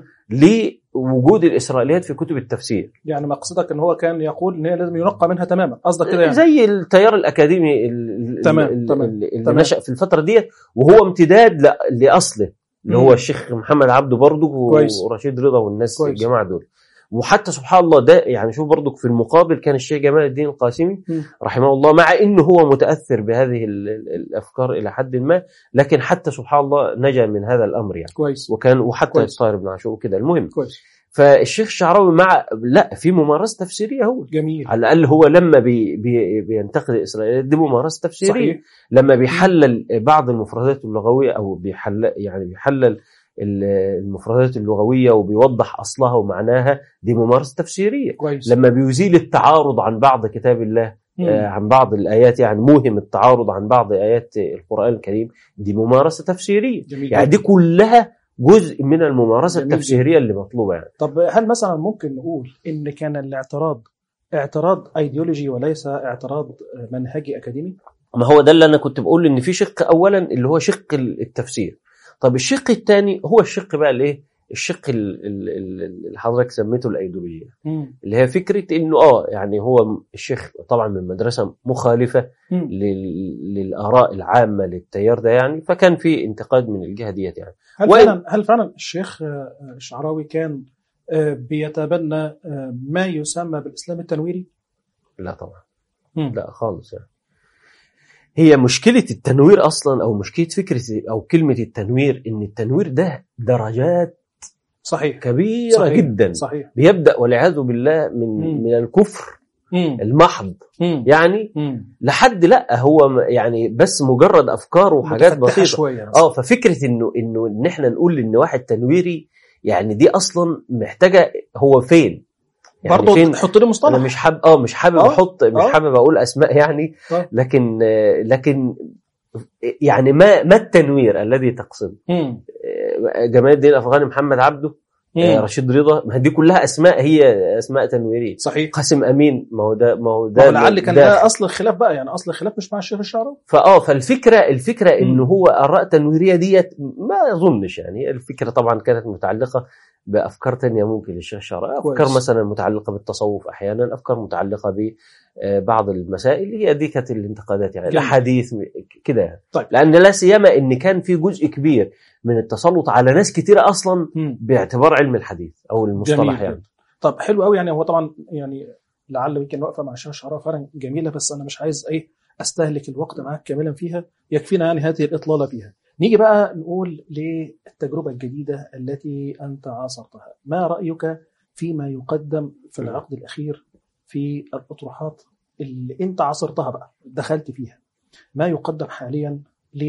لوجود الاسرائيليات في كتب التفسير يعني مقصدك ان هو كان يقول ان هي لازم ينقى منها تماما قصدك كده يعني زي التيار الاكاديمي ال- ال- تمام، ال- تمام، اللي اللي تمام. نشا في الفتره ديت وهو امتداد ل- لاصله اللي مم. هو الشيخ محمد عبده برضه كويس. ورشيد رضا والناس كويس. الجماعه دول وحتى سبحان الله ده يعني شوف برضك في المقابل كان الشيخ جمال الدين القاسمي مم. رحمه الله مع انه هو متاثر بهذه ال- ال- الافكار الى حد ما لكن حتى سبحان الله نجا من هذا الامر يعني كويس وكان وحتى كويس. الطاهر بن عاشور وكده المهم كويس فالشيخ الشعراوي مع لا في ممارسه تفسيريه هو جميل على الاقل هو لما بي بي بينتقد الاسرائيليات دي ممارسه تفسيريه صحيح لما بيحلل بعض المفردات اللغويه او بيحلل يعني بيحلل ال- المفردات اللغويه وبيوضح اصلها ومعناها دي ممارسه تفسيريه كويس لما بيزيل التعارض عن بعض كتاب الله مم. آه، عن بعض الايات يعني موهم التعارض عن بعض ايات القران الكريم دي ممارسه تفسيريه جميل يعني دي كلها جزء من الممارسه جميل التفسيريه اللي مطلوبه يعني طب هل مثلا ممكن نقول ان كان الاعتراض اعتراض ايديولوجي وليس اعتراض منهجي اكاديمي؟ ما هو ده اللي انا كنت بقول ان في شق اولا اللي هو شق التفسير طب الشق الثاني هو الشق بقى الايه الشق ال- ال- ال- اللي حضرتك سميته الايديولوجيه مم. اللي هي فكره انه اه يعني هو الشيخ طبعا من مدرسه مخالفه مم. لل- للاراء العامه للتيار ده يعني فكان في انتقاد من الجهه ديت يعني هل وين- فعلا هل فعلا الشيخ آه، الشعراوي كان آه، بيتبنى آه، ما يسمى بالاسلام التنويري؟ لا طبعا مم. لا خالص يعني هي مشكلة التنوير أصلا أو مشكلة فكرة أو كلمة التنوير إن التنوير ده درجات صحيح كبيرة صحيح. جدا صحيح بيبدا والعياذ بالله من مم. من الكفر مم. المحض مم. يعني مم. لحد لا هو م- يعني بس مجرد افكار وحاجات متفتحة بسيطه شويه بس. اه ففكره انه انه ان احنا نقول ان واحد تنويري يعني دي اصلا محتاجه هو فين يعني برضه فين تحط لي انا مصطلح مش حابب اه مش حابب آه، احط مش آه. حابب اقول اسماء يعني آه. لكن آه، لكن يعني ما ما التنوير الذي تقصده مم. آه، جمال الدين الافغاني محمد عبده آه، مم. رشيد رضا ما دي كلها اسماء هي اسماء تنويريه صحيح قاسم امين ما هو ده ما هو ما ده هو لعل كان ده ده اصل الخلاف بقى يعني اصل الخلاف مش مع الشيخ الشعراوي فاه فالفكره الفكره انه مم. هو اراء تنويريه ديت ما اظنش يعني الفكره طبعا كانت متعلقه بافكار تانية ممكن للشيخ الشعراوي افكار كويس. مثلا متعلقه بالتصوف احيانا افكار متعلقه ببعض المسائل هي دي كانت الانتقادات يعني جميل. الاحاديث م- كده يعني طيب. لان لا سيما ان كان في جزء كبير من التسلط على ناس كتيره اصلا مم. باعتبار علم الحديث او المصطلح جميل يعني طب حلو قوي يعني هو طبعا يعني لعل يمكن واقفه مع الشيخ الشعراوي فعلا جميله بس انا مش عايز ايه استهلك الوقت معاك كاملا فيها يكفينا يعني هذه الاطلاله فيها نيجي بقى نقول للتجربه الجديده التي انت عاصرتها ما رايك فيما يقدم في العقد الاخير في الاطروحات اللي انت عاصرتها بقى دخلت فيها ما يقدم حاليا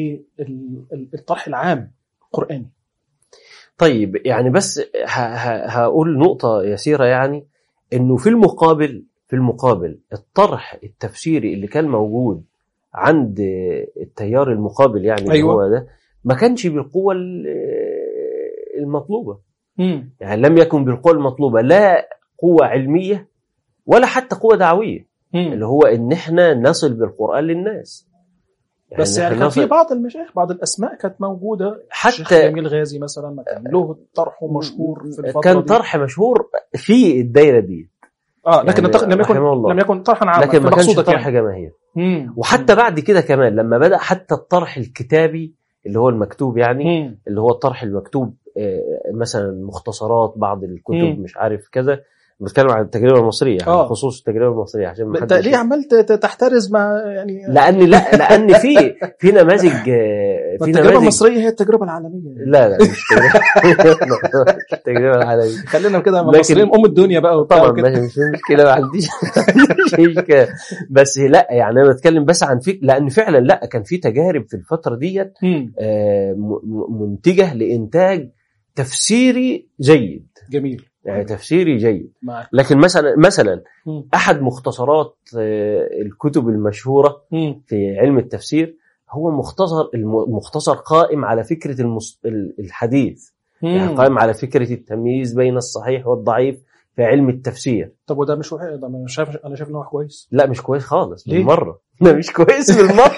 للطرح العام القراني طيب يعني بس ه- ه- هقول نقطة يسيرة يعني انه في المقابل في المقابل الطرح التفسيري اللي كان موجود عند التيار المقابل يعني اللي أيوة. هو ده ما كانش بالقوة ال- المطلوبة مم. يعني لم يكن بالقوة المطلوبة لا قوة علمية ولا حتى قوة دعوية مم. اللي هو ان احنا نصل بالقرآن للناس بس إن يعني إحنا كان في نصل- بعض المشايخ بعض الاسماء كانت موجوده الشيخ حتى جميل غازي مثلا ما كان له طرح مشهور في الفتره كان دي. طرح مشهور في الدايرة دي اه لكن يعني الطرح لم يكن رحمه الله. لم يكن طرحا عاما لكن ما كانش فمقصودك طرح يعني. جماهير مم. وحتى بعد كده كمان لما بدا حتى الطرح الكتابي اللي هو المكتوب يعني مم. اللي هو الطرح المكتوب آه، مثلا مختصرات بعض الكتب مم. مش عارف كذا بتكلم عن التجربه المصريه آه. عن خصوص التجربه المصريه عشان ما انت حدش ليه عمال ت- تحترز مع يعني لان لا لان في في نماذج آه، في التجربه نماذج المصريه هي التجربه العالميه لا لا مش تجربه مش التجربه العالميه خلينا كده لكن- المصريين ام الدنيا بقى وبتاع طبعا وكده. ماشي مش مشكله ما عنديش ما عنديش مشكله بس لا يعني انا بتكلم بس عن فك لان فعلا لا كان في تجارب في الفتره ديت مم. آه، م- م- منتجه لانتاج تفسيري جيد جميل يعني تفسيري جيد معاك لكن مثلا مثلا مم. احد مختصرات آه، الكتب المشهوره مم. في علم التفسير هو مختصر الم- مختصر قائم على فكره المس- ال- الحديث يعني مم. قائم على فكره التمييز بين الصحيح والضعيف في علم التفسير طب وده مش وحش ده انا شايف انا شايف ان هو كويس لا مش كويس خالص ليه؟ بالمره ده مش كويس بالمره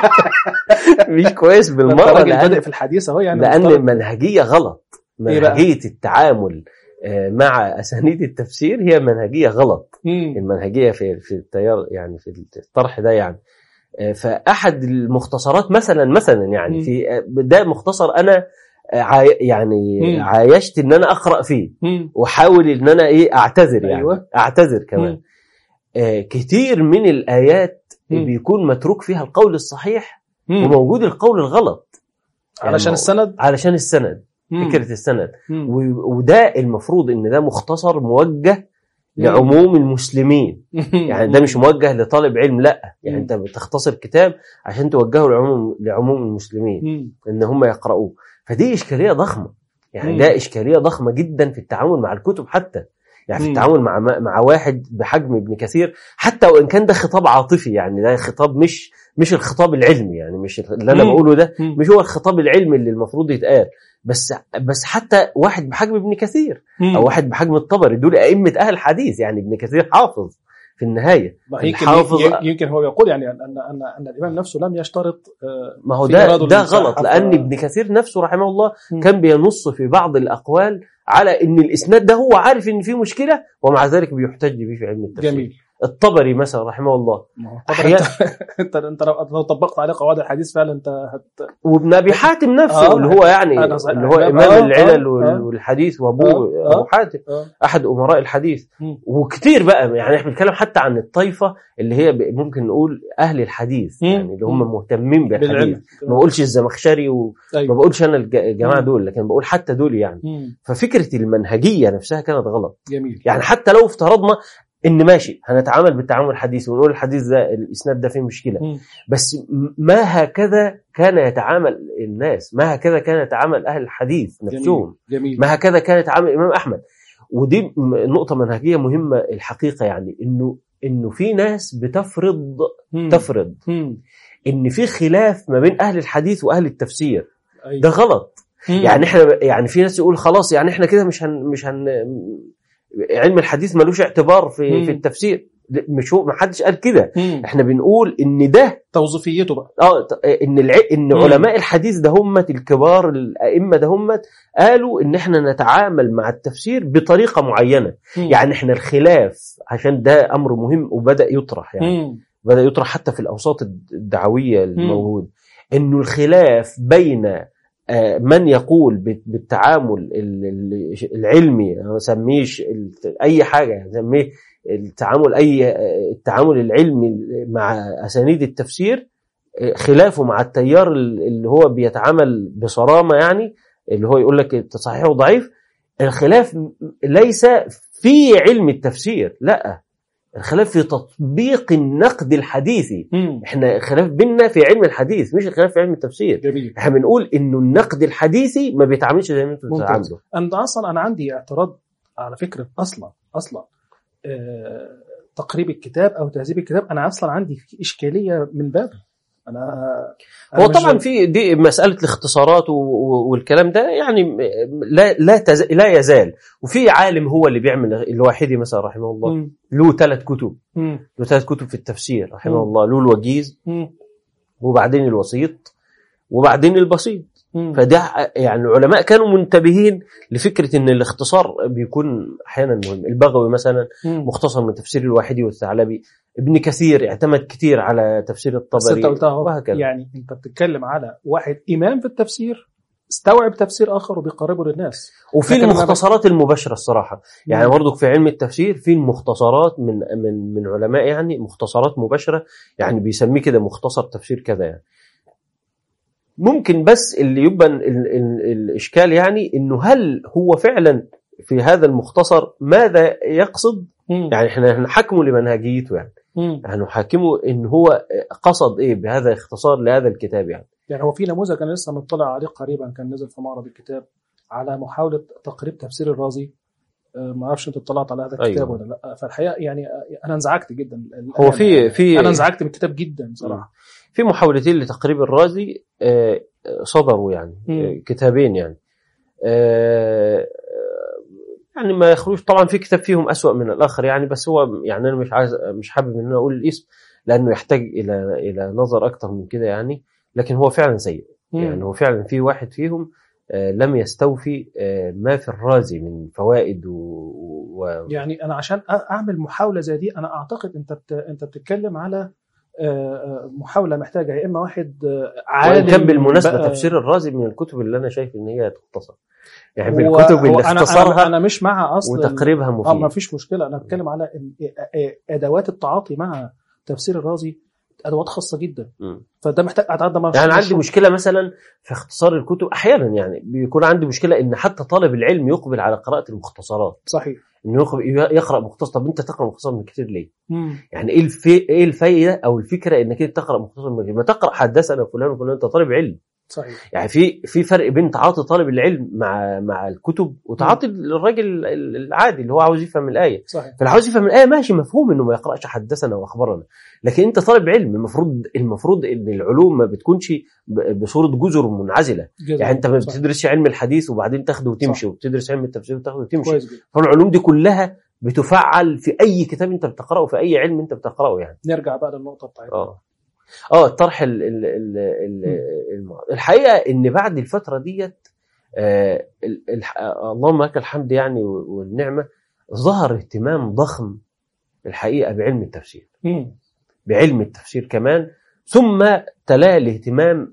مش كويس ده انت بالمره راجل لأن- بادئ في الحديث اهو يعني لان مفترض. المنهجيه غلط إيه بقى؟ منهجيه التعامل آه، مع اسانيد التفسير هي منهجيه غلط مم. المنهجيه في في التيار يعني في الطرح ده يعني آه، فاحد المختصرات مثلا مثلا يعني مم. في آه، ده مختصر انا آه، عاي- يعني مم. عايشت ان انا اقرا فيه مم. واحاول ان انا ايه اعتذر يعني أيوة. اعتذر كمان مم. آه، كتير من الايات مم. بيكون متروك فيها القول الصحيح مم. وموجود القول الغلط يعني علشان مو- السند علشان السند مم. فكره السند مم. و- وده المفروض ان ده مختصر موجه مم. لعموم المسلمين يعني ده مش موجه لطالب علم لا يعني مم. انت بتختصر كتاب عشان توجهه لعموم لعموم المسلمين مم. ان هم يقرأوه فدي اشكاليه ضخمه يعني مم. ده اشكاليه ضخمه جدا في التعامل مع الكتب حتى يعني في مم. التعامل مع مع واحد بحجم ابن كثير حتى وان كان ده خطاب عاطفي يعني ده خطاب مش مش الخطاب العلمي يعني مش اللي انا مم. بقوله ده مم. مش هو الخطاب العلمي اللي المفروض يتقال بس بس حتى واحد بحجم ابن كثير مم. او واحد بحجم الطبري دول ائمه اهل الحديث يعني ابن كثير حافظ في النهايه ما يمكن الحافظ- يمكن- يمكن هو يقول يعني ان ان ان الامام نفسه لم يشترط آه، ما هو في ده إرادة ده الإنسان غلط حتى- لان ابن كثير نفسه رحمه الله مم. كان بينص في بعض الاقوال على ان الاسناد ده هو عارف ان فيه مشكله ومع ذلك بيحتج به في علم التفسير جميل الطبري مثلا رحمه الله ما هو طبعا أحيانا- انت انت انت لو لو طبقت عليه قواعد الحديث فعلا انت هت وابن ابي حاتم نفسه آه، اللي هو يعني أنا صحيح. اللي هو آه، امام آه، العلل آه، وال- آه. والحديث وابوه آه، ابو حاتم آه. احد امراء الحديث مم. وكتير بقى يعني احنا بنتكلم حتى عن الطائفه اللي هي ب- ممكن نقول اهل الحديث مم. يعني اللي هم مم. مهتمين بالحديث بالعلم ما بقولش الزمخشري وما ايوه بقولش انا الج- الجماعه مم. دول لكن بقول حتى دول يعني مم. ففكره المنهجيه نفسها كانت غلط جميل يعني حتى لو افترضنا ان ماشي هنتعامل بالتعامل الحديثي ونقول الحديث ده الاسناد ده فيه مشكله مم. بس م- ما هكذا كان يتعامل الناس ما هكذا كان يتعامل اهل الحديث نفسهم جميل جميل ما هكذا كان يتعامل الامام احمد ودي م- نقطه منهجيه مهمه الحقيقه يعني انه انه في ناس بتفرض مم. تفرض مم. ان في خلاف ما بين اهل الحديث واهل التفسير أيوة. ده غلط مم. يعني احنا يعني في ناس يقول خلاص يعني احنا كده مش هن مش هن علم الحديث ملوش اعتبار في مم. في التفسير لا، مش هو ما حدش قال كده مم. احنا بنقول ان ده توظيفيته بقى اه ت- ان الع... ان مم. علماء الحديث ده هم الكبار الائمه ده هم قالوا ان احنا نتعامل مع التفسير بطريقه معينه مم. يعني احنا الخلاف عشان ده امر مهم وبدا يطرح يعني مم. بدا يطرح حتى في الاوساط الدعويه الموجوده انه الخلاف بين آه، من يقول بت- بالتعامل ال- ال- العلمي أنا ما اسميش ال- اي حاجه يعني اسميه التعامل اي آه، التعامل العلمي مع اسانيد التفسير آه، خلافه مع التيار ال- اللي هو بيتعامل بصرامه يعني اللي هو يقول لك صحيح وضعيف الخلاف ليس في علم التفسير لا الخلاف في تطبيق النقد الحديثي مم. احنا خلاف بيننا في علم الحديث مش الخلاف في علم التفسير جميل احنا بنقول انه النقد الحديثي ما بيتعاملش زي ما انتم ممتاز. بتتعاملوا انا اصلا انا عندي اعتراض على فكره اصلا اصلا آه تقريب الكتاب او تهذيب الكتاب انا اصلا عندي في اشكاليه من بابه انا أنا هو مش- طبعا في دي مساله الاختصارات و- و- والكلام ده يعني لا لا تز... لا يزال وفي عالم هو اللي بيعمل الواحدي مثلا رحمه الله مم. له ثلاث كتب مم. له ثلاث كتب في التفسير رحمه مم. الله له الوجيز مم. وبعدين الوسيط وبعدين البسيط مم. فده يعني العلماء كانوا منتبهين لفكره ان الاختصار بيكون احيانا مهم البغوي مثلا مم. مختصر من تفسير الواحدي والثعلبي ابن كثير اعتمد كتير على تفسير بس انت الطبري قلتها اهو وهكذا يعني انت بتتكلم على واحد امام في التفسير استوعب تفسير اخر وبيقربه للناس وفي لكن أنا المختصرات المباشره الصراحه يعني مم. برضك في علم التفسير في المختصرات من من من علماء يعني مختصرات مباشره يعني بيسميه كده مختصر تفسير كذا يعني ممكن بس اللي يبقى ال- ال- الاشكال يعني انه هل هو فعلا في هذا المختصر ماذا يقصد مم. يعني احنا هنحكمه لمنهجيته يعني مم. هنحكمه ان هو قصد ايه بهذا اختصار لهذا الكتاب يعني يعني هو في نموذج انا لسه مطلع عليه قريبا كان نزل في معرض الكتاب على محاوله تقريب تفسير الرازي آه، ما اعرفش انت اطلعت على هذا الكتاب أيوة. ولا لا فالحقيقه يعني آه، انا انزعجت جدا هو في في انا انزعجت من الكتاب جدا صراحه في محاولتين لتقريب الرازي آه، صدروا يعني مم. آه، كتابين يعني آه، يعني ما يخرجوش طبعا في كتاب فيهم أسوأ من الآخر يعني بس هو يعني أنا مش عايز مش حابب إن أنا أقول الاسم لأنه يحتاج إلى إلى نظر أكتر من كده يعني لكن هو فعلا سيء مم. يعني هو فعلا في واحد فيهم آه، لم يستوفي آه، ما في الرازي من فوائد و, و... يعني انا عشان أ- اعمل محاوله زي دي انا اعتقد انت بت... انت بتتكلم على آه، آه، محاوله محتاجه يا اما واحد آه، عالم وإن كان بالمناسبة بقى- تفسير الرازي من الكتب اللي أنا شايف إن هي تختصر يعني من هو- الكتب هو اللي أنا- أنا, اختصارها انا مش مع اصل وتقريبها اه ما مفيد فيش مشكله انا بتكلم على ال- آه، آه، ادوات التعاطي مع تفسير الرازي ادوات خاصه جدا مم. فده محتاج اتعدى مع يعني عندي مشكله مثلا في اختصار الكتب احيانا يعني بيكون عندي مشكله ان حتى طالب العلم يقبل على قراءه المختصرات صحيح انه يقبل- يقرا مختصر طب انت تقرا مختصر من كتير ليه؟ مم. يعني ايه الفي... ايه الفائده او الفكره انك انت تقرا مختصر من كتير؟ ما تقرا حدثنا فلان وفلان انت طالب علم صحيح يعني في في فرق بين تعاطي طالب العلم مع مع الكتب وتعاطي الراجل العادي اللي هو عاوز يفهم الايه صحيح فاللي عاوز يفهم الايه ماشي مفهوم انه ما يقراش حدثنا واخبرنا لكن انت طالب علم المفروض المفروض ان العلوم ما بتكونش ب- بصوره جزر منعزله جزاك يعني انت ما صحيح. بتدرسش علم الحديث وبعدين تاخده وتمشي صح. وبتدرس علم التفسير وتاخده وتمشي كويس جدا فالعلوم دي كلها بتفعل في اي كتاب انت بتقراه في اي علم انت بتقراه يعني نرجع بقى للنقطه بتاعتنا اه اه الطرح ال ال ال ال الم- الحقيقه ان بعد الفتره ديت آه ال- الح- آه، اللهم لك الحمد يعني والنعمه ظهر اهتمام ضخم الحقيقه بعلم التفسير مم. بعلم التفسير كمان ثم تلاه الاهتمام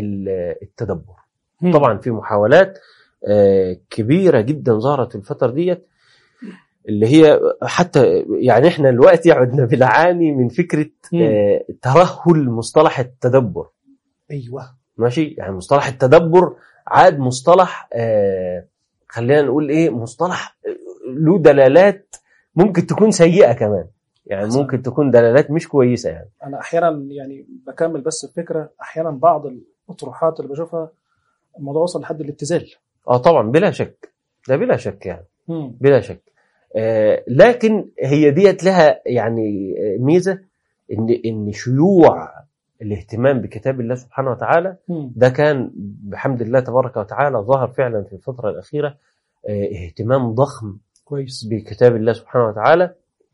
بالتدبر مم. طبعا في محاولات آه، كبيره جدا ظهرت في الفتره ديت اللي هي حتى يعني احنا دلوقتي عدنا بنعاني من فكره مم. آه، ترهل مصطلح التدبر ايوه ماشي يعني مصطلح التدبر عاد مصطلح آه، خلينا نقول ايه مصطلح آه، له دلالات ممكن تكون سيئه كمان يعني صح. ممكن تكون دلالات مش كويسه يعني انا احيانا يعني بكمل بس الفكره احيانا بعض الاطروحات اللي بشوفها الموضوع وصل لحد الابتذال اه طبعا بلا شك ده بلا شك يعني مم. بلا شك آه لكن هي ديت لها يعني آه، ميزه ان ان شيوع الاهتمام بكتاب الله سبحانه وتعالى مم. ده كان بحمد الله تبارك وتعالى ظهر فعلا في الفتره الاخيره آه اهتمام ضخم كويس بكتاب الله سبحانه وتعالى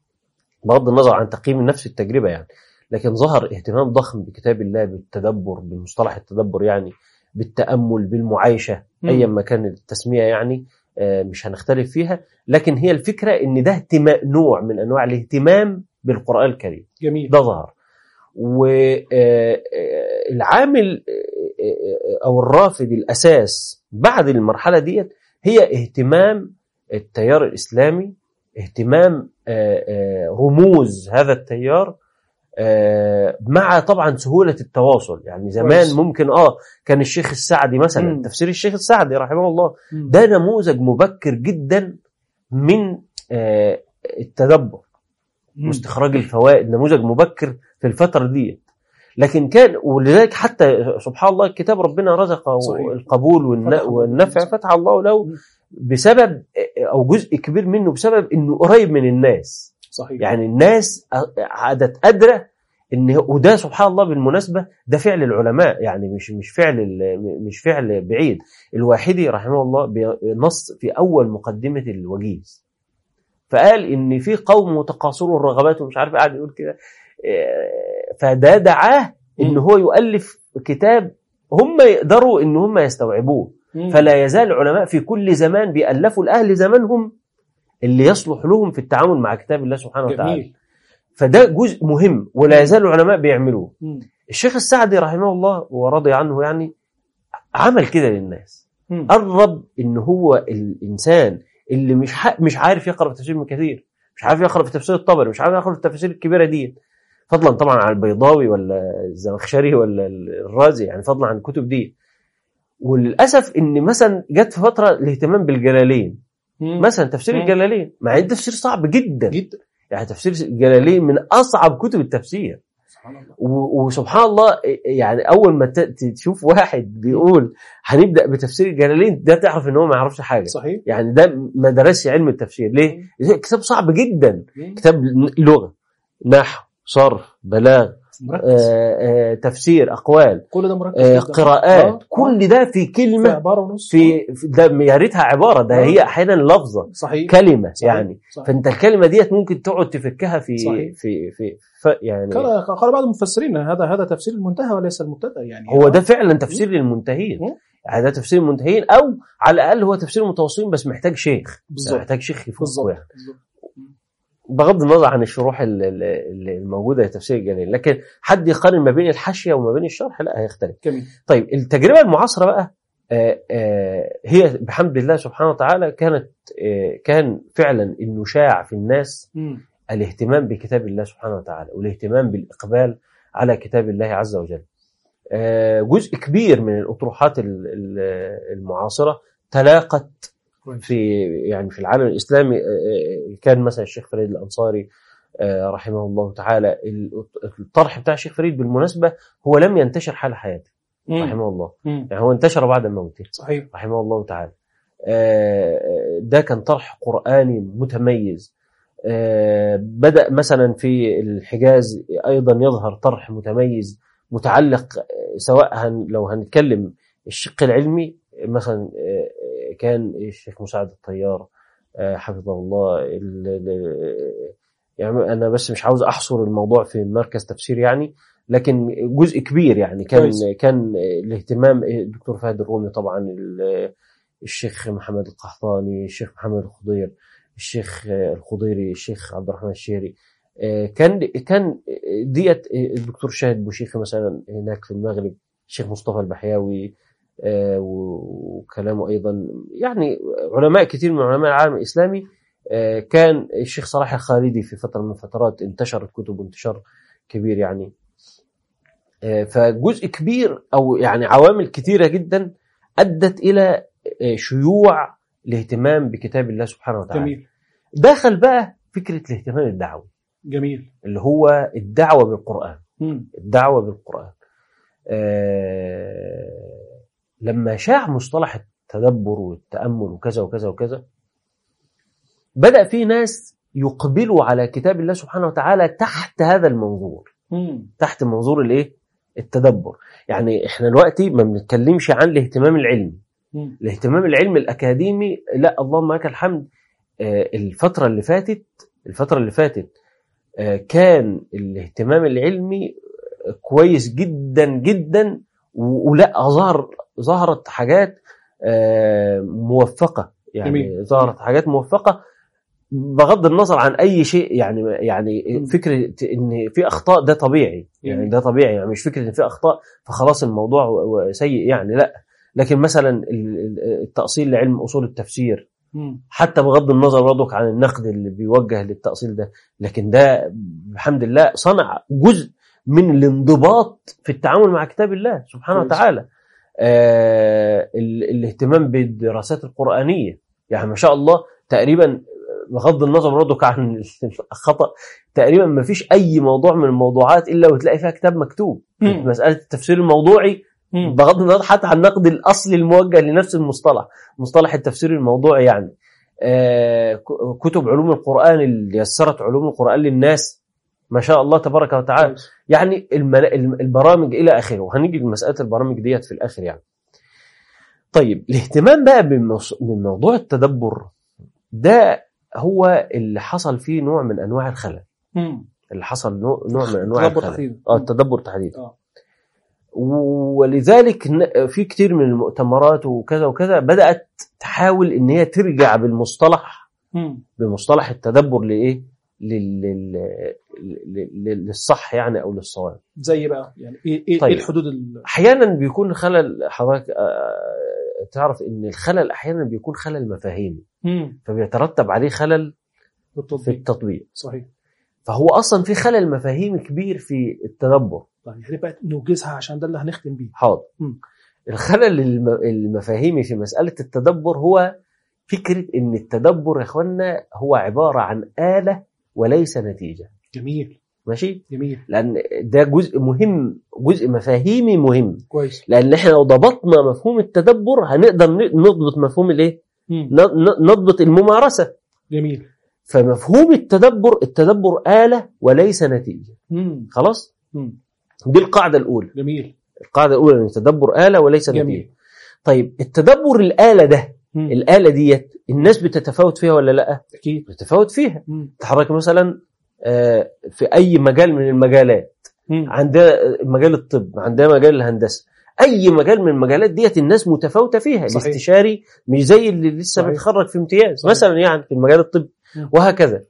بغض النظر عن تقييم نفس التجربه يعني لكن ظهر اهتمام ضخم بكتاب الله بالتدبر بمصطلح التدبر يعني بالتامل بالمعايشه مم. ايا ما كان التسميه يعني آه، مش هنختلف فيها لكن هي الفكره ان ده اهتمام نوع من انواع الاهتمام بالقران الكريم جميل ده ظهر والعامل او الرافد الاساس بعد المرحله ديت هي اهتمام التيار الاسلامي اهتمام آه، آه، رموز هذا التيار آه، مع طبعا سهوله التواصل يعني زمان كويس. ممكن اه كان الشيخ السعدي مثلا مم. تفسير الشيخ السعدي رحمه الله مم. ده نموذج مبكر جدا من آه، التدبر مم. واستخراج الفوائد نموذج مبكر في الفترة دي لكن كان ولذلك حتى سبحان الله الكتاب ربنا رزقه صحيح. القبول والن- فتح الله والنفع عليه. فتح الله له مم. بسبب او جزء كبير منه بسبب انه قريب من الناس صحيح يعني الناس عادت قادره ان وده سبحان الله بالمناسبه ده فعل العلماء يعني مش مش فعل ال- مش فعل بعيد الواحدي رحمه الله بنص في اول مقدمه الوجيز فقال ان في قوم متقاصروا الرغبات ومش عارف قاعد يقول كده إيه، فده دعاه ان مم. هو يؤلف كتاب هم يقدروا ان هم يستوعبوه مم. فلا يزال العلماء في كل زمان بيألفوا لأهل زمانهم اللي يصلح لهم في التعامل مع كتاب الله سبحانه وتعالى جميل فده جزء مهم ولا يزال العلماء بيعملوه مم. الشيخ السعدي رحمه الله ورضي عنه يعني عمل كده للناس مم. قرب ان هو الانسان اللي مش ح... مش عارف يقرا في تفسير ابن كثير مش عارف يقرا في تفسير الطبري مش عارف يقرا في التفاسير الكبيره دي فضلا طبعا عن البيضاوي ولا الزمخشري ولا الرازي يعني فضلا عن الكتب دي وللاسف ان مثلا جت في فتره الاهتمام بالجلالين مم. مثلا تفسير مم. الجلالين مع ان تفسير صعب جدا جدا يعني تفسير الجلالين من اصعب كتب التفسير سبحان الله و- وسبحان الله يعني اول ما ت- ت- تشوف واحد بيقول هنبدا بتفسير الجلالين ده تعرف ان هو ما يعرفش حاجه صحيح يعني ده ما درسش علم التفسير ليه؟ كتاب صعب جدا مم. كتاب لغه نحو صرف بلاغ مركز آه، آه، تفسير اقوال كل ده مركز آه، جدا. قراءات آه، كل ده في في كلمه عباره ونص في في- ده يا ريتها عباره ده آه. هي احيانا لفظه صحيح كلمه صحيح. يعني صحيح. فانت الكلمه ديت ممكن تقعد تفكها في صحيح. في في ف يعني قال قال بعض المفسرين هذا هذا تفسير المنتهى وليس المبتدا يعني هو ده فعلا تفسير للمنتهين مم. يعني ده تفسير المنتهين او على الاقل هو تفسير المتوسطين بس محتاج شيخ بالظبط. محتاج شيخ يفكه بالظبط يعني بالظبط. بغض النظر عن الشروح ال- ال- ال- الموجوده لتفسير الجليل لكن حد يقارن ما بين الحاشيه وما بين الشرح لا هيختلف جميل طيب التجربه المعاصره بقى آه، آه، هي بحمد الله سبحانه وتعالى كانت آه، كان فعلا انه شاع في الناس مم. الاهتمام بكتاب الله سبحانه وتعالى والاهتمام بالاقبال على كتاب الله عز وجل آه، جزء كبير من الاطروحات ال- ال- المعاصره تلاقت كويس. في يعني في العالم الاسلامي آه، آه، كان مثلا الشيخ فريد الانصاري آه، رحمه الله تعالى الطرح بتاع الشيخ فريد بالمناسبه هو لم ينتشر حال حياته مم. رحمه الله مم. يعني هو انتشر بعد موته صحيح رحمه الله تعالى آه، ده كان طرح قرآني متميز آه، بدأ مثلا في الحجاز أيضا يظهر طرح متميز متعلق آه، سواء هن لو هنتكلم الشق العلمي مثلا آه، كان الشيخ مساعد الطيار آه، حفظه الله ال- ال- يعني أنا بس مش عاوز أحصر الموضوع في مركز تفسير يعني لكن جزء كبير يعني كان كويس. كان الاهتمام الدكتور فهد الرومي طبعا ال- الشيخ محمد القحطاني الشيخ محمد الخضير الشيخ الخضيري الشيخ عبد الرحمن الشيري آه، كان كان ديت الدكتور شاهد بوشيخي مثلا هناك في المغرب الشيخ مصطفى البحياوي آه، و- وكلامه ايضا يعني علماء كثير من علماء العالم الاسلامي آه، كان الشيخ صلاح الخالدي في فتره من الفترات انتشرت كتب انتشار كبير يعني آه، فجزء كبير او يعني عوامل كثيره جدا ادت الى آه، شيوع الاهتمام بكتاب الله سبحانه وتعالى جميل دخل بقى فكره الاهتمام الدعوي جميل اللي هو الدعوه بالقران مم. الدعوه بالقران آه لما شاع مصطلح التدبر والتامل وكذا وكذا وكذا بدا في ناس يقبلوا على كتاب الله سبحانه وتعالى تحت هذا المنظور مم. تحت منظور الايه التدبر يعني احنا دلوقتي ما بنتكلمش عن الاهتمام العلمي مم. الاهتمام العلمي الاكاديمي لا اللهم لك الحمد آه، الفتره اللي فاتت الفتره اللي فاتت آه، كان الاهتمام العلمي كويس جدا جدا و- ولا ظهر ظهرت حاجات آه، موفقه يعني جميل. ظهرت حاجات موفقه بغض النظر عن اي شيء يعني يعني مم. فكره ان في اخطاء ده طبيعي يعني جميل. ده طبيعي يعني مش فكره ان في اخطاء فخلاص الموضوع و- و- سيء يعني لا لكن مثلا ال- ال- التاصيل لعلم اصول التفسير مم. حتى بغض النظر برضك عن النقد اللي بيوجه للتأصيل ده لكن ده بحمد الله صنع جزء من الانضباط في التعامل مع كتاب الله سبحانه كويس. وتعالى آه ال- الاهتمام بالدراسات القرآنية يعني ما شاء الله تقريبا بغض النظر برضك عن الخطأ تقريبا ما فيش أي موضوع من الموضوعات إلا وتلاقي فيها كتاب مكتوب مم. مسألة التفسير الموضوعي مم. بغض النظر حتى عن النقد الاصلي الموجه لنفس المصطلح مصطلح التفسير الموضوعي يعني آه، ك- كتب علوم القران اللي يسرت علوم القران للناس ما شاء الله تبارك وتعالى كويس. يعني الملا- الم- البرامج الى اخره وهنيجي لمساله البرامج ديت في الاخر يعني طيب الاهتمام بقى بموضوع- بموضوع التدبر ده هو اللي حصل فيه نوع من انواع الخلل مم. اللي حصل نوع, نوع من انواع تدبر الخلل تحديدا اه التدبر تحديدا آه. ولذلك ن- في كتير من المؤتمرات وكذا وكذا بدأت تحاول ان هي ترجع بالمصطلح مم. بمصطلح التدبر لايه لل... لل... لل... للصح يعني او للصواب زي بقى يعني ايه ايه, طيب. إيه الحدود ال... احيانا بيكون خلل حضرتك آه، تعرف ان الخلل احيانا بيكون خلل مفاهيمي مم. فبيترتب عليه خلل في بالتطبيق التطبيق صحيح فهو اصلا في خلل مفاهيمي كبير في التدبر طيب يعني بقى نوجزها عشان ده اللي هنختم بيه حاضر مم. الخلل الم- المفاهيمي في مسألة التدبر هو فكرة ان التدبر يا اخوانا هو عبارة عن آلة وليس نتيجة جميل ماشي جميل لان ده جزء مهم جزء مفاهيمي مهم كويس لان احنا لو ضبطنا مفهوم التدبر هنقدر ن- نضبط مفهوم الايه مم. ن- ن- نضبط الممارسة جميل فمفهوم التدبر التدبر آلة وليس نتيجة مم. خلاص مم. دي القاعدة الأولى جميل القاعدة الأولى أن التدبر آلة وليس جميل. نتيجة طيب التدبر الآلة ده مم. الآلة ديت الناس بتتفاوت فيها ولا لا اكيد بتتفاوت فيها مم. تحرك مثلا آه، في أي مجال من المجالات مم. عندنا مجال الطب عندنا مجال الهندسة أي مجال من المجالات ديت الناس متفاوتة فيها صحيح. الاستشاري مش زي اللي لسه صحيح. بيتخرج في امتياز صحيح. مثلا يعني في المجال الطبي مم. وهكذا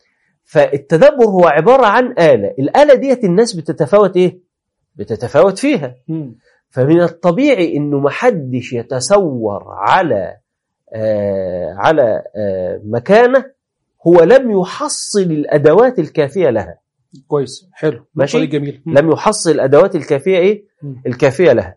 فالتدبر هو عبارة عن آلة الآلة ديت الناس بتتفاوت إيه بتتفاوت فيها مم. فمن الطبيعي انه محدش يتصور على آه على آه مكانه هو لم يحصل الادوات الكافيه لها كويس حلو ماشي. طريق جميل مم. لم يحصل الادوات الكافيه ايه مم. الكافيه لها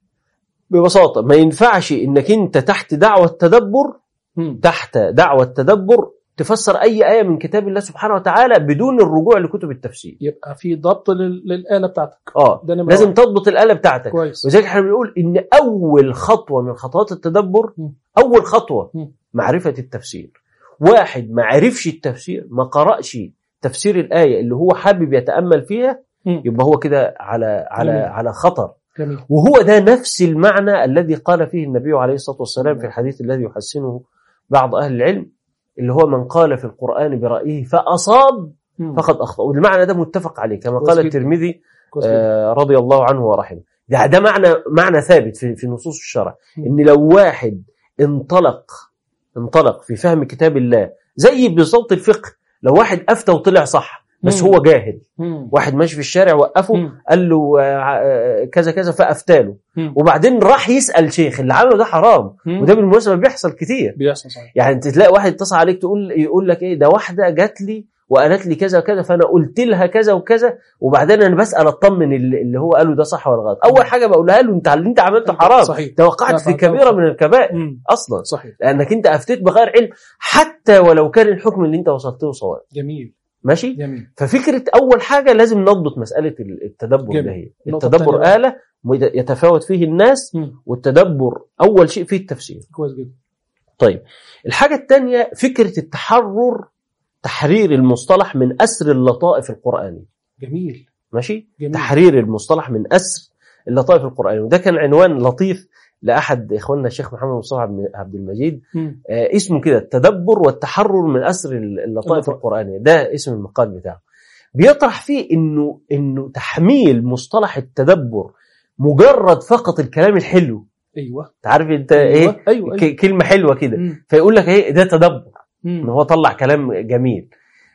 ببساطه ما ينفعش انك انت تحت دعوه تدبر مم. تحت دعوه تدبر تفسر اي ايه من كتاب الله سبحانه وتعالى بدون الرجوع لكتب التفسير يبقى في ضبط لل- للآلة بتاعتك اه ده نمرة لازم واحد. تضبط الاله بتاعتك كويس وزي احنا بنقول ان اول خطوه من خطوات التدبر مم. اول خطوه مم. معرفه التفسير واحد ما عرفش التفسير ما قرأش تفسير الآية اللي هو حابب يتأمل فيها مم. يبقى هو كده على على جميل. على خطر جميل وهو ده نفس المعنى الذي قال فيه النبي عليه الصلاة والسلام في الحديث الذي يحسنه بعض أهل العلم اللي هو من قال في القرآن برأيه فأصاب مم. فقد أخطأ والمعنى ده متفق عليه كما كويس قال جدا. الترمذي كويس جدا. آه، رضي الله عنه ورحمه ده ده معنى معنى ثابت في في نصوص الشرع مم. ان لو واحد انطلق انطلق في فهم كتاب الله زي بالظبط الفقه لو واحد افتى وطلع صح بس مم. هو جاهل مم. واحد ماشي في الشارع وقفه مم. قال له آه، آه، كذا كذا فافتاله مم. وبعدين راح يسال شيخ اللي عمله ده حرام مم. وده بالمناسبه بيحصل كتير بيحصل صحيح يعني انت تلاقي واحد اتصل عليك تقول يقول لك ايه ده واحده جات لي وقالت لي كذا وكذا فانا قلت لها كذا وكذا وبعدين انا بسال اطمن اللي اللي هو قاله ده صح ولا غلط اول حاجه بقولها له انت اللي انت عملته حرام صحيح انت وقعت لا، في لا، كبيره لا. من الكبائر مم. اصلا صحيح لانك انت افتيت بغير علم حتى ولو كان الحكم اللي انت وصلت له صواب جميل ماشي جميل ففكره اول حاجه لازم نضبط مساله التدبر جميل. ده هي النقطة التدبر الثانية اله يتفاوت فيه الناس مم. والتدبر اول شيء فيه التفسير كويس جدا طيب الحاجة الثانية فكرة التحرر تحرير المصطلح من أسر اللطائف القرآني جميل ماشي جميل تحرير المصطلح من أسر اللطائف القرآني وده كان عنوان لطيف لأحد إخواننا الشيخ محمد مصطفى عبد- عبد المجيد مم. آه اسمه كده التدبر والتحرر من أسر اللطائف اللطائف. القرآنية ده اسم المقال بتاعه بيطرح فيه إنه إنه تحميل مصطلح التدبر مجرد فقط الكلام الحلو ايوه تعرف انت ايه ايوه ايوه, أيوة. ك- كلمة حلوة كده مم. فيقول لك ايه ده تدبر ان مم. هو طلع كلام جميل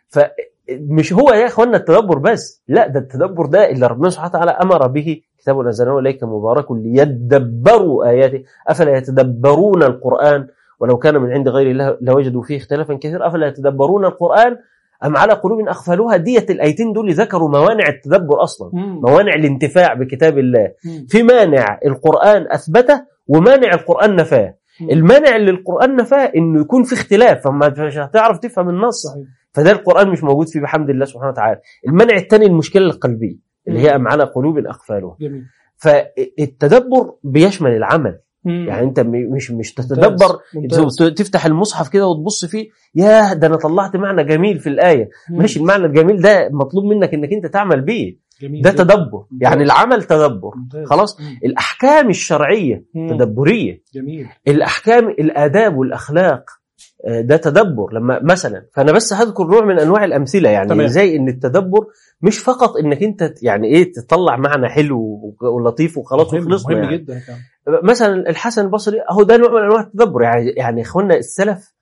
فمش هو يا اخوانا التدبر بس لا ده التدبر ده اللي ربنا سبحانه وتعالى امر به كتاب انزلناه اليك مبارك ليدبروا اياته افلا يتدبرون القران ولو كان من عند غير الله لوجدوا فيه اختلافا كثيرا افلا يتدبرون القران ام على قلوب اقفلوها ديت الايتين دول ذكروا موانع التدبر اصلا مم. موانع الانتفاع بكتاب الله مم. في مانع القران اثبته ومانع القران نفاه مم. المانع اللي القرآن نفاه انه يكون في اختلاف فما مش هتعرف تفهم النص صحيح فده القرآن مش موجود فيه بحمد الله سبحانه وتعالى المانع الثاني المشكلة القلبية اللي هي مم. أم على قلوب أقفالها جميل فالتدبر بيشمل العمل مم. يعني انت م- مش مش ممتاز. تتدبر ممتاز. ت- تفتح المصحف كده وتبص فيه ياه ده انا طلعت معنى جميل في الآية مم. ماشي المعنى الجميل ده مطلوب منك انك انت تعمل بيه جميل ده جدا. تدبر يعني العمل تدبر ممتاز. خلاص مم. الأحكام الشرعية مم. تدبرية جميل الاحكام الاداب والاخلاق آه، ده تدبر لما مثلا فانا بس هذكر نوع من انواع الامثله يعني تمام. زي ان التدبر مش فقط انك انت ت- يعني ايه تطلع معنى حلو و- ولطيف وخلاص مهم, وخلصنا مهم يعني. جدا كمان مثلا الحسن البصري اهو ده نوع من انواع التدبر يعني يعني اخواننا السلف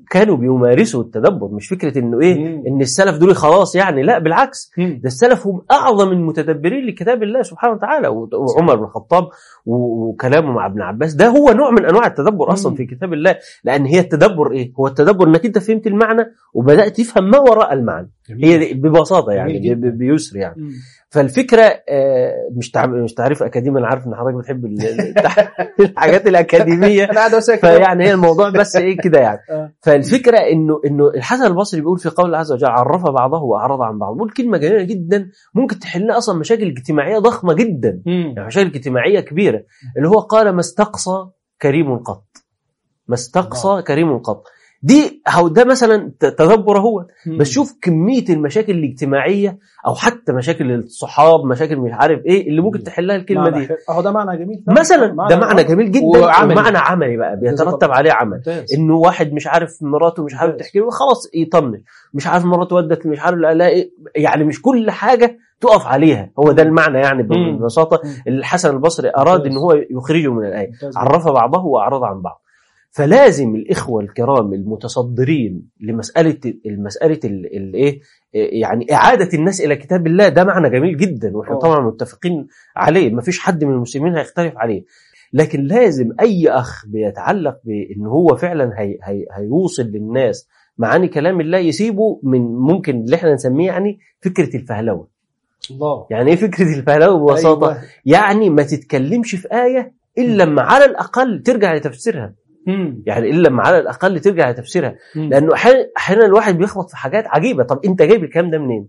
كانوا بيمارسوا التدبر مش فكره انه ايه مم. ان السلف دول خلاص يعني لا بالعكس مم. ده السلف هم اعظم المتدبرين لكتاب الله سبحانه وتعالى و- وعمر بن الخطاب و- وكلامه مع ابن عباس ده هو نوع من انواع التدبر اصلا مم. في كتاب الله لان هي التدبر ايه هو التدبر انك انت فهمت المعنى وبدات تفهم ما وراء المعنى جميل. هي دي ببساطه يعني جميل ب- ب- بيسر يعني مم. فالفكره آه، مش تع- مش تعريف اكاديمي انا عارف ان حضرتك بتحب ال- ال- الحاجات الاكاديميه انا قاعد اسكت فيعني هي الموضوع بس ايه كده يعني آه. فالفكره انه انه الحسن البصري بيقول في قول الله عز وجل عرف بعضه واعرض عن بعض بيقول كلمه جميله جدا ممكن تحل لنا اصلا مشاكل اجتماعيه ضخمه جدا مم. يعني مشاكل اجتماعيه كبيره اللي هو قال ما استقصى كريم قط ما استقصى كريم قط دي هو ده مثلا ت- تدبر هو مم. بس شوف كميه المشاكل الاجتماعيه او حتى مشاكل الصحاب مشاكل مش عارف ايه اللي ممكن تحلها الكلمه معنى دي حلو. اهو ده معنى جميل فعلا. مثلا ده معنى جميل جدا وعملي. ومعنى عملي بقى بيترتب عليه عمل ممتاز انه واحد مش عارف مراته مش عارف ممتاز. تحكي له خلاص يطنش مش عارف مراته ودت مش عارف لا لا إيه. يعني مش كل حاجه تقف عليها هو ده المعنى يعني مم. ببساطه مم. الحسن البصري اراد ممتاز. ان هو يخرجه من الايه ممتاز. عرف بعضه واعرض عن بعض فلازم الاخوه الكرام المتصدرين لمساله المساله الايه يعني اعاده الناس الى كتاب الله ده معنى جميل جدا واحنا أوه. طبعا متفقين عليه ما فيش حد من المسلمين هيختلف عليه لكن لازم اي اخ بيتعلق بان هو فعلا هي هي هيوصل للناس معاني كلام الله يسيبه من ممكن اللي احنا نسميه يعني فكره الفهلوه الله يعني ايه فكره الفهلوه ببساطه أيوة. يعني ما تتكلمش في آية إلا لما على الأقل ترجع لتفسيرها مم. يعني إلا لما على الأقل ترجع لتفسيرها مم. لأنه أحيانا أحيانا الواحد بيخبط في حاجات عجيبة طب أنت جايب الكلام ده منين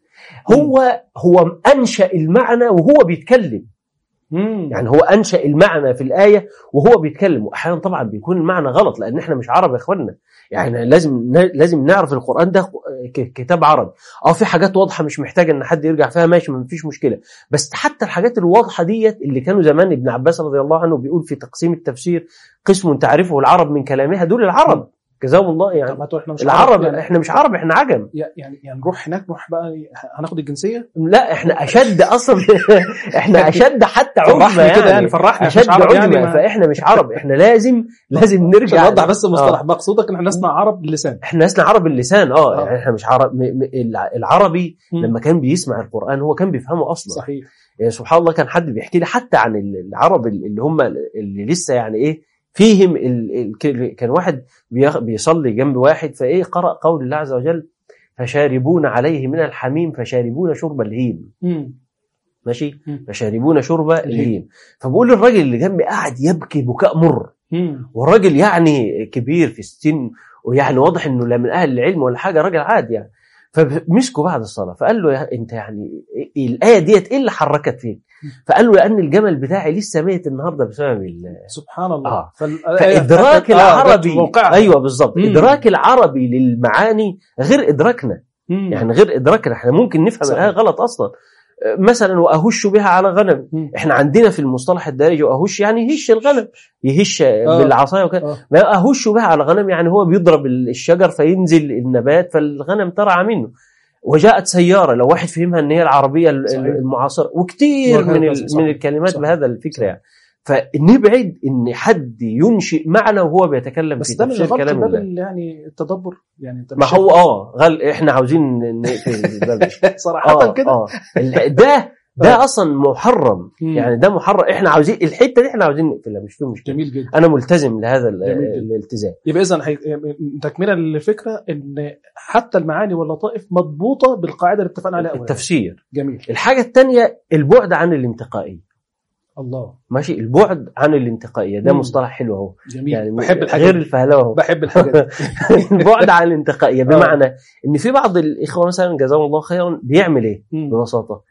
هو هو أنشأ المعنى وهو بيتكلم مم. يعني هو أنشأ المعنى في الآية وهو بيتكلم وأحيانا طبعا بيكون المعنى غلط لأن إحنا مش عرب يا إخوانا يعني لازم لازم نعرف القرآن ده ك- كتاب عربي اه في حاجات واضحه مش محتاجه ان حد يرجع فيها ماشي ما فيش مشكله بس حتى الحاجات الواضحه ديت اللي كانوا زمان ابن عباس رضي الله عنه بيقول في تقسيم التفسير قسم تعرفه العرب من كلامها دول العرب جزاهم الله طب يعني ما تقول احنا مش العرب عرب يعني احنا مش عرب احنا عجم يعني يعني نروح هناك نروح بقى هناخد الجنسيه لا احنا اشد اصلا احنا اشد حتى فرحنا عجمه كده يعني يعني فرحنا اشد مش عرب عجمه يعني ما- فاحنا مش عرب احنا لازم لازم عشان نرجع نوضح بس المصطلح آه. مقصودك ان احنا نسمع عرب باللسان احنا لسنا عرب اللسان اه آه. يعني احنا مش عرب م- م- الع- العربي مم. لما كان بيسمع القران هو كان بيفهمه اصلا صحيح يعني سبحان الله كان حد بيحكي لي حتى عن العرب اللي هم اللي لسه يعني ايه فيهم ال... ال... كان واحد بيخ- بيصلي جنب واحد فايه قرأ قول الله عز وجل فشاربون عليه من الحميم فشاربون شرب الهيم مم. ماشي مم. فشاربون شرب الهيم فبقول للراجل اللي جنبي قاعد يبكي بكاء مر مم. والراجل يعني كبير في السن ويعني واضح انه لا من اهل العلم ولا حاجه راجل عادي يعني فمسكه بعد الصلاه فقال له يا انت يعني إيه الايه ديت ايه اللي حركت فيك؟ فقال له لان الجمل بتاعي لسه ميت النهارده بسبب ال- سبحان الله آه. فال- فادراك آه، العربي جت موقعها. ايوه بالظبط مم. ادراك العربي للمعاني غير ادراكنا مم. يعني غير ادراكنا احنا ممكن نفهم صحيح. الايه غلط اصلا آه، مثلا واهش بها على غنم مم. احنا عندنا في المصطلح الدارجي واهش يعني يهش الغنم يهش بالعصايه وكده آه. ما اهش بها على غنم يعني هو بيضرب الشجر فينزل النبات فالغنم ترعى منه وجاءت سياره لو واحد فهمها ان هي العربيه ال- صحيح. المعاصره وكتير وهكذا، من ال- صح. من الكلمات صح. بهذا الفكره صح. يعني فنبعد ان حد ينشئ معنى وهو بيتكلم بس في ده من تفسير غلط كلام باب الله ال- يعني التدبر يعني انت ما مش هو اه غل احنا عاوزين نقفل الباب شايف- صراحه اه كده اه ال- ده ده اصلا محرم مم. يعني ده محرم احنا عاوزين الحته دي احنا عاوزين نقفلها مش في مشكله جميل جدا انا ملتزم لهذا ال- جميل جدا. الالتزام يبقى اذا حي... تكمله للفكره ان حتى المعاني واللطائف مضبوطه بالقاعده اللي اتفقنا عليها اولا التفسير جميل الحاجه الثانيه البعد عن الانتقائيه الله ماشي البعد عن الانتقائيه ده مم. مصطلح حلو اهو جميل يعني بحب الحاجات غير دي. الفهلوه اهو بحب الحاجات دي. البعد عن الانتقائيه بمعنى ان في بعض الاخوه مثلا جزاهم الله خيرا بيعمل ايه مم. ببساطه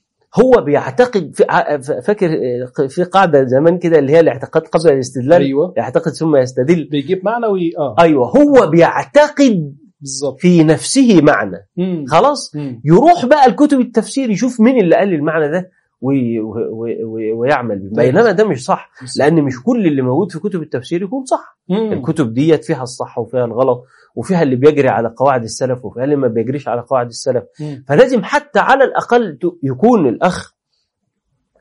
هو بيعتقد في ع- فاكر في قاعده زمان كده اللي هي الاعتقاد قبل الاستدلال ايوه يعتقد ثم يستدل بيجيب معنى وي... اه ايوه هو بيعتقد بالظبط في نفسه معنى مم. خلاص مم. يروح بقى الكتب التفسير يشوف مين اللي قال المعنى ده وي وي وي ويعمل به بينما ده مش صح لان مش كل اللي موجود في كتب التفسير يكون صح مم. الكتب ديت فيها الصح وفيها الغلط وفيها اللي بيجري على قواعد السلف وفيها اللي ما بيجريش على قواعد السلف مم. فلازم حتى على الاقل ت- يكون الاخ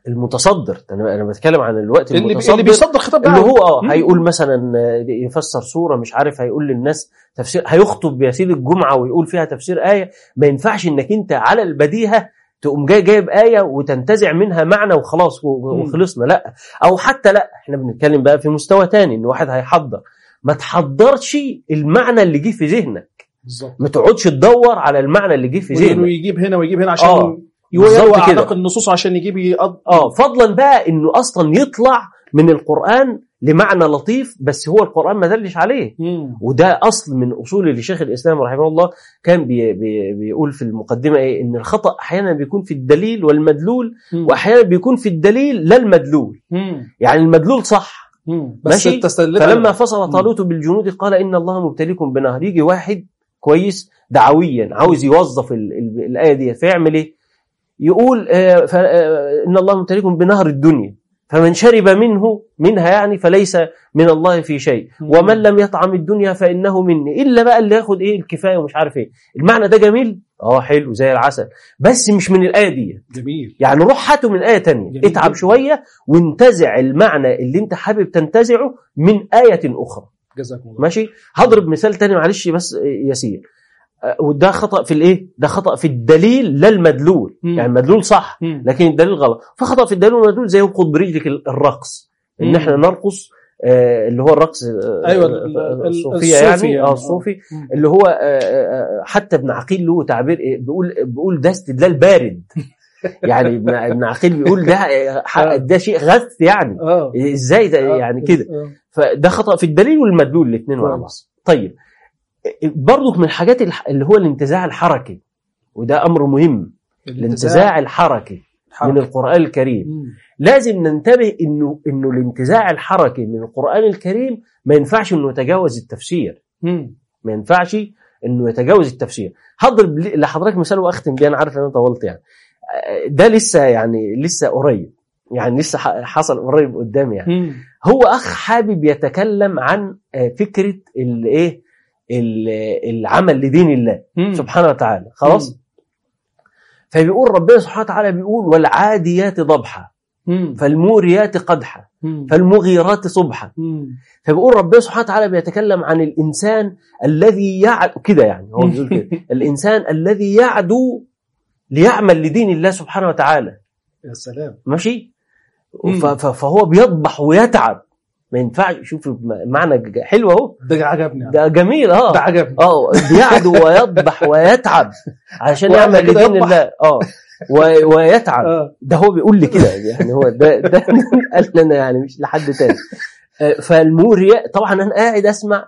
المتصدر انا انا بتكلم عن الوقت اللي, المتصدر اللي بيصدر خطاب اللي دعوي. هو اه مم. هيقول مثلا آه، يفسر سوره مش عارف هيقول للناس تفسير هيخطب يا سيدي الجمعه ويقول فيها تفسير ايه ما ينفعش انك انت على البديهه تقوم جاي جايب ايه وتنتزع منها معنى وخلاص و- مم. وخلصنا لا او حتى لا احنا بنتكلم بقى في مستوى تاني ان واحد هيحضر ما تحضرش المعنى اللي جه في ذهنك بالظبط ما تقعدش تدور على المعنى اللي جه في وإنه ذهنك يجيب هنا ويجيب هنا عشان آه، يروي بالظبط كده. اعناق النصوص عشان يجيب يقض... اه فضلا بقى انه اصلا يطلع من القران لمعنى لطيف بس هو القران ما دلش عليه مم. وده اصل من اصول اللي شيخ الاسلام رحمه الله كان بي بي بيقول في المقدمه ايه ان الخطا احيانا بيكون في الدليل والمدلول مم. واحيانا بيكون في الدليل لا المدلول مم. يعني المدلول صح مم. بس ماشي؟ تستدل فلما فصل طالوت بالجنود قال ان الله مبتليكم بنهر يجي واحد كويس دعويا عاوز يوظف ال- ال- الايه دي فيعمل ايه؟ يقول آه، ف- آه، ان الله مبتليكم بنهر الدنيا فمن شرب منه منها يعني فليس من الله في شيء مم. ومن لم يطعم الدنيا فانه مني الا بقى اللي ياخد ايه الكفايه ومش عارف ايه المعنى ده جميل اه حلو زي العسل بس مش من الايه دي جميل يعني روح هاته من آية تانية جميل اتعب جدا. شوية وانتزع المعنى اللي انت حابب تنتزعه من آية أخرى جزاكم الله ماشي هضرب مثال تاني معلش بس يسير أه، وده خطأ في الايه ده خطأ في الدليل لا المدلول مم. يعني المدلول صح مم. لكن الدليل غلط فخطأ في الدليل والمدلول زي خد برجلك الرقص ان مم. احنا نرقص آه، اللي هو الرقص آه، أيوة، آه، ال- ال- الصوفية الصوفي يعني يعني. اه الصوفي مم. اللي هو آه، آه، حتى ابن عقيل له تعبير إيه؟ بيقول بيقول ده استدلال بارد يعني ابن ابن عقيل بيقول ده آه، ده شيء غث يعني اه ازاي ده يعني كده آه. فده خطا في الدليل والمدلول الاثنين مع بعض كويس. طيب برضك من الحاجات الح- اللي هو الانتزاع الحركي وده امر مهم الانتزاع الحركي حركة. من القران الكريم مم. لازم ننتبه انه انه الانتزاع الحركي من القران الكريم ما ينفعش انه يتجاوز التفسير مم. ما ينفعش انه يتجاوز التفسير هضرب ل- لحضرتك مثال واختم بيه انا عارف ان انا طولت يعني آه، ده لسه يعني لسه قريب يعني لسه ح- حصل قريب قدامي يعني مم. هو اخ حابب يتكلم عن آه، فكره الايه العمل لدين الله مم. سبحانه وتعالى خلاص مم. فبيقول ربنا سبحانه وتعالى بيقول والعاديات ضبحا مم. فالموريات قدحا مم. فالمغيرات صبحا مم. فبيقول ربنا سبحانه وتعالى بيتكلم عن الانسان الذي يعدو كده يعني هو بيقول كده الانسان الذي يعدو ليعمل لدين الله سبحانه وتعالى يا سلام ماشي مم. ف- ف- فهو بيضبح ويتعب ما ينفعش شوف معنى ج- حلو اهو ده عجبني ده جميل اه ده عجبني اه بيعدو ويضبح ويتعب عشان وأنا يعمل كده لدين يضبح. الله اه و- ويتعب اه ده هو بيقول لي كده يعني هو ده ده قال لي انا يعني مش لحد تاني آه، فالموريا طبعا انا قاعد اسمع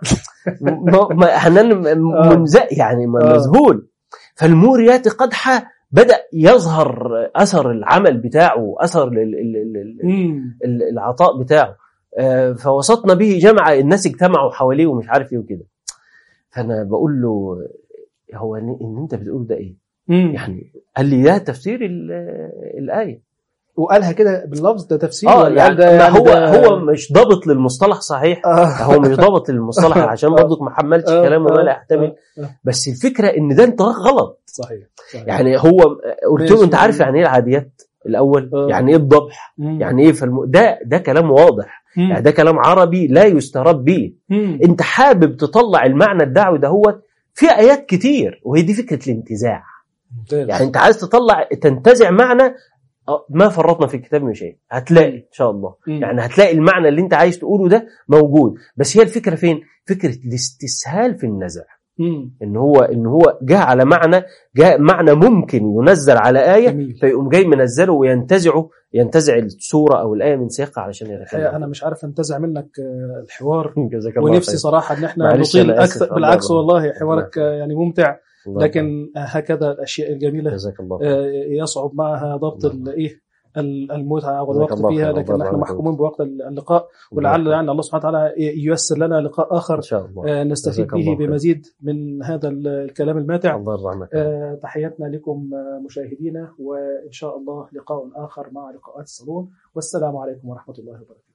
م- م- حنان آه. منزق يعني م- آه. مذهول فالموريات قدحة بدأ يظهر أثر العمل بتاعه أثر ال- ال- ال- ال- مم. ال- العطاء بتاعه آه، فوسطنا به جمع الناس اجتمعوا حواليه ومش عارف ايه وكده فانا بقول له هو ان إن انت بتقول ده ايه مم. يعني قال لي ده تفسير ال- الايه وقالها كده باللفظ ده تفسير اه ولا يعني قال ده ما يعني هو ده- هو مش ضابط للمصطلح صحيح آه. هو مش ضابط للمصطلح عشان برضك ما حملتش آه، كلام وما لا آه، يحتمل آه، آه. بس الفكره ان ده انطلاق غلط صحيح صحيح يعني هو قلت له ماشي. انت عارف يعني ايه العاديات الاول آه. يعني ايه الضبح مم. يعني ايه فالم... ده ده كلام واضح مم. يعني ده كلام عربي لا يستراب به مم. انت حابب تطلع المعنى الدعوي ده هو في ايات كتير وهي دي فكره الانتزاع ممتاز. يعني انت عايز تطلع تنتزع معنى اه، ما فرطنا في الكتاب من شيء هتلاقي ان شاء الله مم. يعني هتلاقي المعنى اللي انت عايز تقوله ده موجود بس هي الفكره فين فكره الاستسهال في النزع مم. ان هو ان هو جاء على معنى جاء معنى ممكن ينزل على ايه جميل فيقوم جاي منزله وينتزعه ينتزع السوره او الايه من سياقها علشان الحقيقه يتكلم انا مش عارف انتزع منك آه، الحوار جزاك الله ونفسي خير. صراحه ان احنا معلش نطيل أنا آسف. اكثر الله بالعكس يرحمه. والله حوارك الله آه، يعني ممتع الله يرحمه. لكن هكذا الاشياء الجميله جزاك الله خير. آه، يصعب معها ضبط الله. الايه ال- المتعه جزاك والوقت الله فيها خير. لكن الله نحن يبارك محكومين بوقت اللقاء ولعل يعني الله سبحانه وتعالى ييسر لنا لقاء اخر ان شاء الله آه، نستفيد جزاك الله به خير. بمزيد من هذا ال- الكلام الماتع الله يرحمك آه، تحياتنا لكم آه، مشاهدينا وإن شاء الله لقاء آخر مع لقاءات الصالون والسلام عليكم ورحمة الله وبركاته